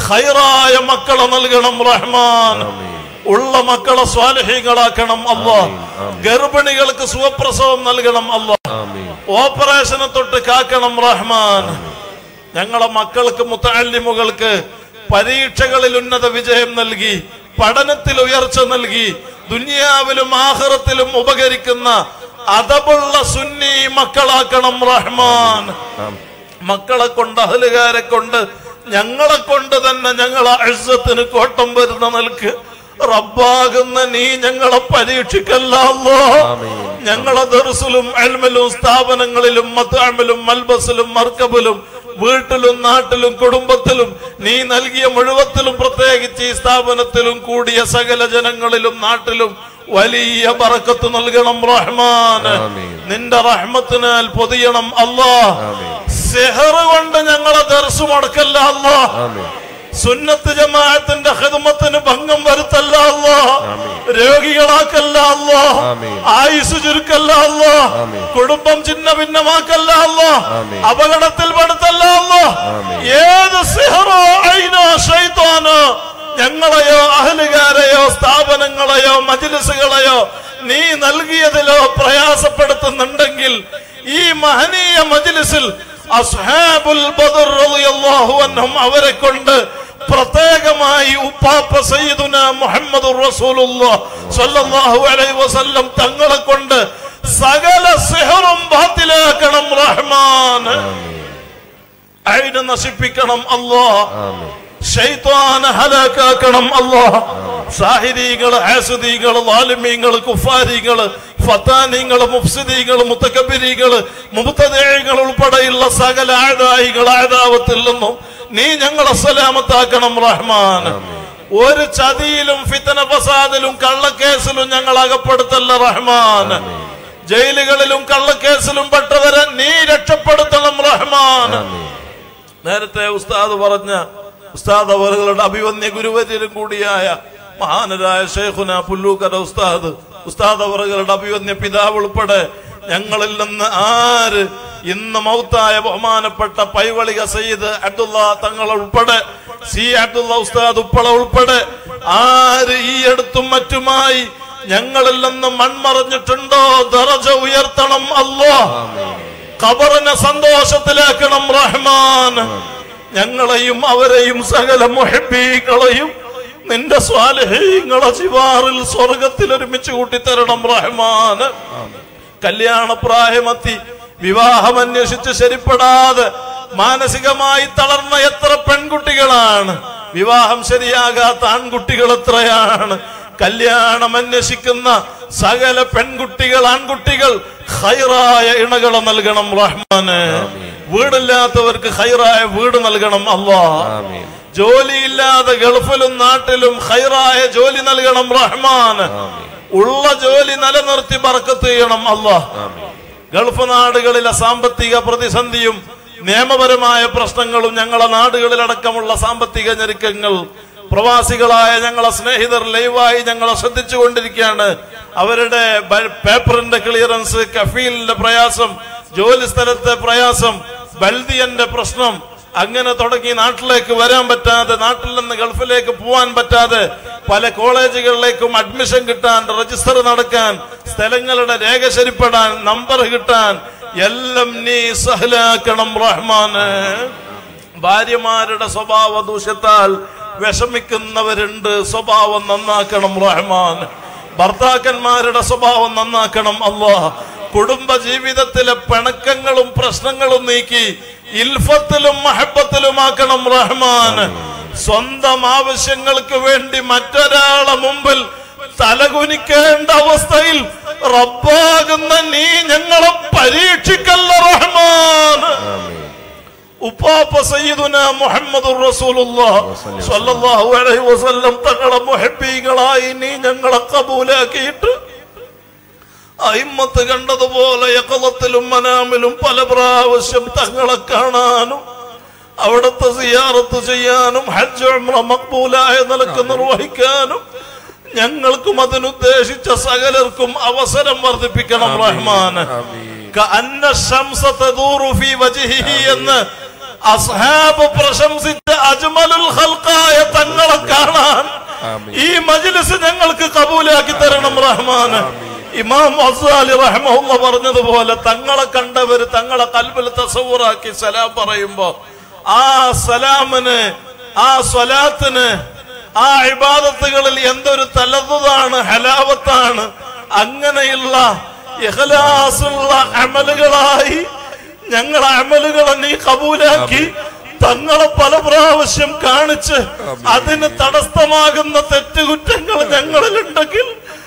Speaker 1: ഖൈറായ മക്കളെ നൽകണം റഹ്മാൻ ഉള്ള മക്കളെ സ്വാലഹീങ്ങളാക്കണം അല്ലോ ഗർഭിണികൾക്ക് സുഖപ്രസവം നൽകണം അല്ലോ
Speaker 2: ആമീൻ
Speaker 1: ഓപ്പറേഷനെ തൊട്ട് കാക്കണം റഹ്മാൻ ഞങ്ങളെ മക്കൾക്ക് മുത്താലിമുകൾക്ക് പരീക്ഷകളിൽ ഉന്നത വിജയം നൽകി പഠനത്തിൽ ഉയർച്ച നൽകി ദുനിയാവിലും ആഹ്റത്തിലും ഉപകരിക്കുന്ന അതബുള്ള സുന്നി മക്കളാക്കണം റഹ്മാൻ
Speaker 2: ആമീൻ
Speaker 1: മക്കളെ കൊണ്ട് അഹലുകാരെ കൊണ്ട് ഞങ്ങളെ കൊണ്ട് തന്നെ ഞങ്ങളെ അഴ്സത്തിന് കോട്ടം വരുന്ന നിൽക്ക് റബ്ബാകുന്ന നീ ഞങ്ങളെ പരീക്ഷിക്കല്ല അല്ലാ.
Speaker 2: ആമീൻ.
Speaker 1: ഞങ്ങളെ ദർസിലും അൽമലും സ്ഥാപനങ്ങളിലും മത്താമിലും മൽബസിലും മർക്കബിലും വീട്ടിലും നാട്ടിലും കുടുംബത്തിലും നീ നൽകിയ മുഴുവത്തിലും പ്രത്യേകിച്ച് ഈ സ്ഥാപനത്തിലും കൂടിയ സകല ജനങ്ങളിലും നാട്ടിലും വലിയ ബറക്കത്ത് നൽകണം റഹ്മാൻ
Speaker 2: ആമീൻ.
Speaker 1: നിന്റെ റഹ്മത്തിനാൽ പൊതിയണം അല്ലാ
Speaker 2: ആമീൻ
Speaker 1: സെഹർ കൊണ്ട് ഞങ്ങളെ ദർശു മുടക്കല്ല അല്ലാ
Speaker 2: ആമീൻ
Speaker 1: സുന്നത്ത് ജമാഅത്തിന്റെ ഹിദ്മത്തിന് ഭംഗം വരുത്തല്ല അല്ലാ
Speaker 2: ആമീൻ.
Speaker 1: രോഗികളാക്കല്ല അല്ലാ
Speaker 2: ആമീൻ.
Speaker 1: ആയുസ് ചുരുക്കല്ല അല്ലാ
Speaker 2: ആമീൻ.
Speaker 1: കുടുംബം ചിഹ്ന ഭിന്നമാക്കല്ല അല്ലാ
Speaker 2: ആമീൻ.
Speaker 1: അപകടത്തിൽ പെടുത്തല്ല അല്ലാ
Speaker 2: ആമീൻ.
Speaker 1: ഏത് സിഹറോ ഐനോ ഷൈത്താനോ ഞങ്ങളെയോ അഹലുകാരെയോ സ്ഥാപനങ്ങളെയോ മജിലിസുകളെയോ നീ നൽകിയതിലോ പ്രയാസപ്പെടുത്തുന്നുണ്ടെങ്കിൽ ഈ മഹനീയ മജിലിസിൽ അസ്ഹാബുൽ ബദർ റളിയല്ലാഹു അൻഹും അവരെ കൊണ്ട് പ്രത്യേകമായി ഉപ്പാപ്പ സയ്യിദുന മുഹമ്മദ് റസൂലുള്ളാഹ് സ്വല്ലല്ലാഹു അലൈഹി വസല്ലം തങ്ങളെ കൊണ്ട് സകല സിഹറും ബാത്തിലാക്കണം റഹ്മാൻ
Speaker 2: ആമീൻ
Speaker 1: അയിന് നശിപ്പിക്കണം അല്ലാ
Speaker 2: ആമീൻ
Speaker 1: ഷൈത്വാന ഹലാക്കാക്കണം അല്ലാ സാഹിരീകള് ആസുദീകള് വാലിമീങ്ങള് കുഫാരികള് ഫത്താനിങ്ങള് മുഫ്സിദീകള് മുത്തക്കബിരികള് മുബത്തദേഹങ്ങൾ ഉൾപ്പെടെയുള്ള സകല ആദായികൾ ആദാവത്തിൽ നിന്നും നീ ഞങ്ങളെ സലാമത്താക്കണം റഹ്മാൻ ഒരു ചതിയിലും ഫിത്തന ഫസാദിലും കള്ളക്കേസിലും ഞങ്ങൾ അകപ്പെടുത്തല്ല റഹ്മാൻ ജയിലുകളിലും കള്ളക്കേസിലും പെട്ടവരെ നീ രക്ഷപ്പെടുത്തണം റഹ്മാൻ നേരത്തെ ഉസ്താദ് പറഞ്ഞ ഉസ്താദ് അവരുടെ അഭിവന്യ ഗുരുവര്യരും കൂടിയായ മഹാനരായ ഷെയ്ഖുന പുല്ലൂക്കര ഉസ്താദ് ഉസ്താദ് അവറുകളുടെ അഭിവന്യ പിതാവ് ഉൾപ്പെടെ ഞങ്ങളിൽ നിന്ന് ആര് ഇന്ന് മൗത്തായ ബഹുമാനപ്പെട്ട പൈവളിക സയ്യിദ് അബ്ദുള്ള തങ്ങൾ ഉൾപ്പെടെ സി അബ്ദുള്ള ഉസ്താദ് ഉപ്പള ഉൾപ്പെടെ ആര് ഈ അടുത്തും മറ്റുമായി ഞങ്ങളിൽ നിന്ന് മൺമറഞ്ഞിട്ടുണ്ടോ ദറജ ഉയർത്തണം അല്ലോ ഖബറിനെ സന്തോഷത്തിലാക്കണം റഹ്മാൻ ഞങ്ങളെയും അവരെയും സകല മുഹബീകളെയും നിന്റെ സ്വാലഹീങ്ങളെ ശിവാറിൽ സ്വർഗത്തിൽ ഒരുമിച്ച് കൂട്ടിത്തരണം റഹ്മാൻ കല്യാണ പ്രായമെത്തി വിവാഹം അന്വേഷിച്ച് ശരിപ്പെടാതെ മാനസികമായി തളർന്ന എത്ര പെൺകുട്ടികളാണ് വിവാഹം ശരിയാകാത്ത ആൺകുട്ടികൾ എത്രയാണ് കല്യാണം അന്വേഷിക്കുന്ന സകല പെൺകുട്ടികൾ ആൺകുട്ടികൾ ഹൈറായ ഇണകളെ നൽകണം റഹ്മാന് വീടില്ലാത്തവർക്ക് ഹൈറായ വീട് നൽകണം അള്ളാ
Speaker 2: ആമീൻ
Speaker 1: ജോലിയില്ലാതെ ഗൾഫിലും നാട്ടിലും ഹൈറായ ജോലി നൽകണം റഹ്മാൻ ഉള്ള ജോലി നിലനിർത്തി ബർക്കത്ത് ചെയ്യണം അള്ളാഹ്
Speaker 2: ആമീൻ
Speaker 1: ഗൾഫ് നാടുകളിലെ സാമ്പത്തിക പ്രതിസന്ധിയും നിയമപരമായ പ്രശ്നങ്ങളും ഞങ്ങളെ നാടുകളിലടക്കമുള്ള സാമ്പത്തിക ഞെരുക്കങ്ങൾ പ്രവാസികളായ ഞങ്ങളെ സ്നേഹിതർ ലൈവായി ഞങ്ങളെ ശ്രദ്ധിച്ചുകൊണ്ടിരിക്കുകയാണ് അവരുടെ ബ- പേപ്പറിന്റെ ക്ലിയറൻസ് കഫീലിന്റെ പ്രയാസം ജോലി സ്ഥലത്തെ പ്രയാസം ബൽദിയന്റെ പ്രശ്നം അങ്ങനെ തുടങ്ങി നാട്ടിലേക്ക് വരാൻ പറ്റാതെ നാട്ടിൽ നിന്ന് ഗൾഫിലേക്ക് പോവാൻ പറ്റാതെ പല കോളേജുകളിലേക്കും അഡ്മിഷൻ കിട്ടാൻ രജിസ്റ്റർ നടക്കാൻ സ്ഥലങ്ങളുടെ രേഖ ശരിപ്പെടാൻ നമ്പർ കിട്ടാൻ എല്ലാം നീ സഹലാക്കണം റഹ്മാന് ഭാര്യമാരുടെ സ്വഭാവ ദൂഷ്യത്താൽ വിഷമിക്കുന്നവരുണ്ട് സ്വഭാവം നന്നാക്കണം റഹ്മാൻ ഭർത്താക്കന്മാരുടെ സ്വഭാവം നന്നാക്കണം അള്ളാഹ് കുടുംബ ജീവിതത്തിലെ പിണക്കങ്ങളും പ്രശ്നങ്ങളും നീക്കി ഇൽഫത്തിലും മഹബത്തിലുമാക്കണം റഹ്മാൻ സ്വന്തം ആവശ്യങ്ങൾക്ക് വേണ്ടി മറ്റൊരാളെ മുമ്പിൽ തലകുനിക്കേണ്ട അവസ്ഥയിൽ റബ്ബാകുന്ന നീ ഞങ്ങളെ പരീക്ഷിക്കല്ല റഹ്മാൻ ഉപ്പാപ്പ സയ്യിദുന മുഹമ്മദ് സ്വല്ലല്ലാഹു അലൈഹി വസല്ലം തങ്ങളെ മുഹബ്ബീകളായി നീ ഞങ്ങളെ കബൂലാക്കിയിട്ട് അയിമ്മത്ത് കണ്ടതുപോലെ യക്കളത്തിലും മനാമിലും പല പ്രാവശ്യം തങ്ങളെ കാണാനും അവിടുത്തെ സിയാറത്ത് ചെയ്യാനും ഹജ്ജ് ഉംറ മക്ബൂലായ നിലക്ക് നിർവഹിക്കാനും ഞങ്ങൾക്കും അതിനുദ്ദേശിച്ച സകലർക്കും അവസരം വർദ്ധിപ്പിക്കണം റഹ്മാൻ കഅന്ന ശംസ തദൂറു ഫീ വജ്ഹിഹി എന്ന് അസ്ഹാബ് പ്രശംസിച്ച അജ്മലുൽ ഖൽഖായ തങ്ങളെ കാണാൻ ഈ മജ്ലിസ് ഞങ്ങൾക്ക് കബൂലാക്കി തരണം റഹ്മാൻ ഇമാം അസ്സാലി റഹ്മുള്ള പറഞ്ഞതുപോലെ തങ്ങളെ കണ്ടവര് തങ്ങളെ കൽബിൽ തസവൂറാക്കി സലാം പറയുമ്പോ ആ സലാമിന് ആ സ്വലാത്തിന് ആ ഇബാദത്തുകളിൽ എന്തൊരു തലതാണ് ഹലാവത്താണ് അങ്ങനെയുള്ള ഇഖ്ലാസുള്ള അമലുകളായി ഞങ്ങളെ അമലുകളെ നീ കബൂലാക്കി തങ്ങളെ പല പ്രാവശ്യം കാണിച്ച് അതിന് തടസ്സമാകുന്ന തെറ്റുകുറ്റങ്ങൾ ഞങ്ങളിലുണ്ടെങ്കിൽ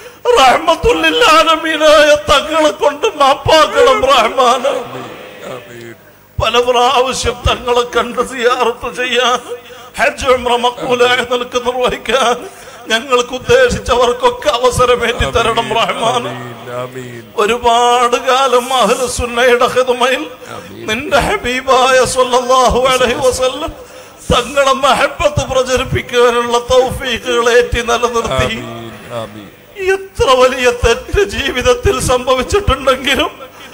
Speaker 1: റഹ്മത്തുല്ലാലമീനായ തങ്ങളെ കൊണ്ട് മാപ്പാക്കണം റഹ്മാന് പല പ്രാവശ്യം തങ്ങളെ കണ്ട് സിയാറത്ത് ചെയ്യാൻ ഹജ്ജ് ഉംറ മക്ബൂലായ നിലക്ക് നിർവഹിക്കാൻ ഞങ്ങൾക്ക് ഉദ്ദേശിച്ചവർക്കൊക്കെ അവസരമേറ്റി തരണം റഹ്മാൻ ഒരുപാട് കാലം അഹ്ലുസുന്നയുടെ ഹിദ്മയിൽ നിന്റെ ഹബീബായ സല്ലല്ലാഹു അലൈഹി വസല്ലം തങ്ങളെ മഹബത്ത് പ്രചരിപ്പിക്കാനുള്ള തൗഫീഖുകൾ ഏറ്റി നിലനിർത്തി എത്ര വലിയ തെറ്റ് ജീവിതത്തിൽ സംഭവിച്ചിട്ടുണ്ടെങ്കിലും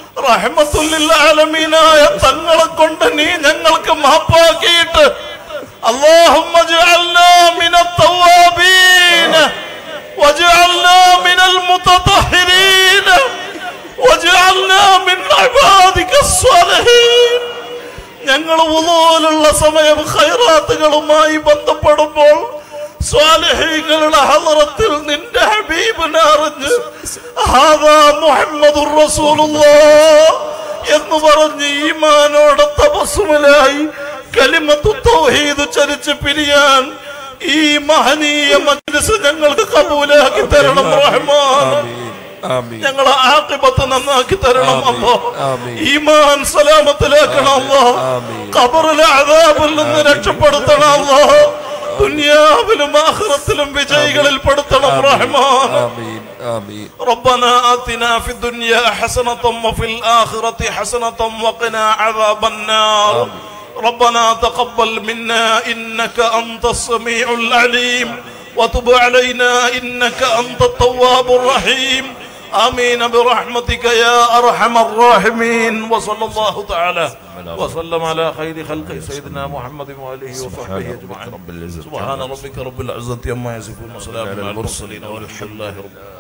Speaker 1: റഹ്മത്തുല്ലാലമീനായ തങ്ങളെ കൊണ്ട് നീ ഞങ്ങൾക്ക് മാപ്പാക്കിയിട്ട് اللهم اجعلنا من التوابين واجعلنا من المتطهرين واجعلنا من عبادك الصالحين ഞങ്ങൾ ഉളോലുള്ള സമയം ഖൈറാത്തുകളുമായി ബന്ധപ്പെടുമ്പോൾ സ്വാലഹീങ്ങളുടെ ഹലറത്തിൽ നിന്റെ ഹബീബിനെ അറിഞ്ഞ് ഹാദാ മുഹമ്മദുർ റസൂലുള്ളാഹ് എന്ന് പറഞ്ഞ് ഈമാനോടെ തപസ്സുമലായി കലിമത്തു തൗഹീദ് ചരിച്ച് പിരിയാൻ ഈ മഹനീയ മജ്ലിസ് ഞങ്ങൾക്ക് കബൂലാക്കി തരണം റഹ്മാൻ
Speaker 3: ആമീൻ
Speaker 1: ഞങ്ങളെ ആക്കിബത്ത് നന്നാക്കി തരണം
Speaker 3: ആമീൻ.
Speaker 1: അല്ലോ
Speaker 3: ആമീൻ.
Speaker 1: ഈമാൻ സലാമത്തിലാക്കണം അല്ലോ
Speaker 3: ആമീൻ.
Speaker 1: ഖബറിലെ അതാബിൽ നിന്ന് രക്ഷപ്പെടുത്തണം അല്ലോ ദുനിയാവിലും ആഖിറത്തിലും വിജയികളിൽ പെടുത്തണം റഹ്മാൻ
Speaker 3: ആമീൻ ആമീൻ
Speaker 1: ربنا آتنا في الدنيا حسنة وفي الآخرة حسنة وقنا عذاب النار ربنا تقبل منا إنك أنت السميع العليم وتب علينا إنك أنت التواب الرحيم آمين برحمتك يا أرحم الراحمين وصلى الله تعالى وسلم على خير خلقه سيدنا محمد وآله وصحبه أجمعين
Speaker 2: رب العزة
Speaker 1: سبحان ربك رب العزة عما يصفون وسلام على المرسلين والحمد لله رب العالمين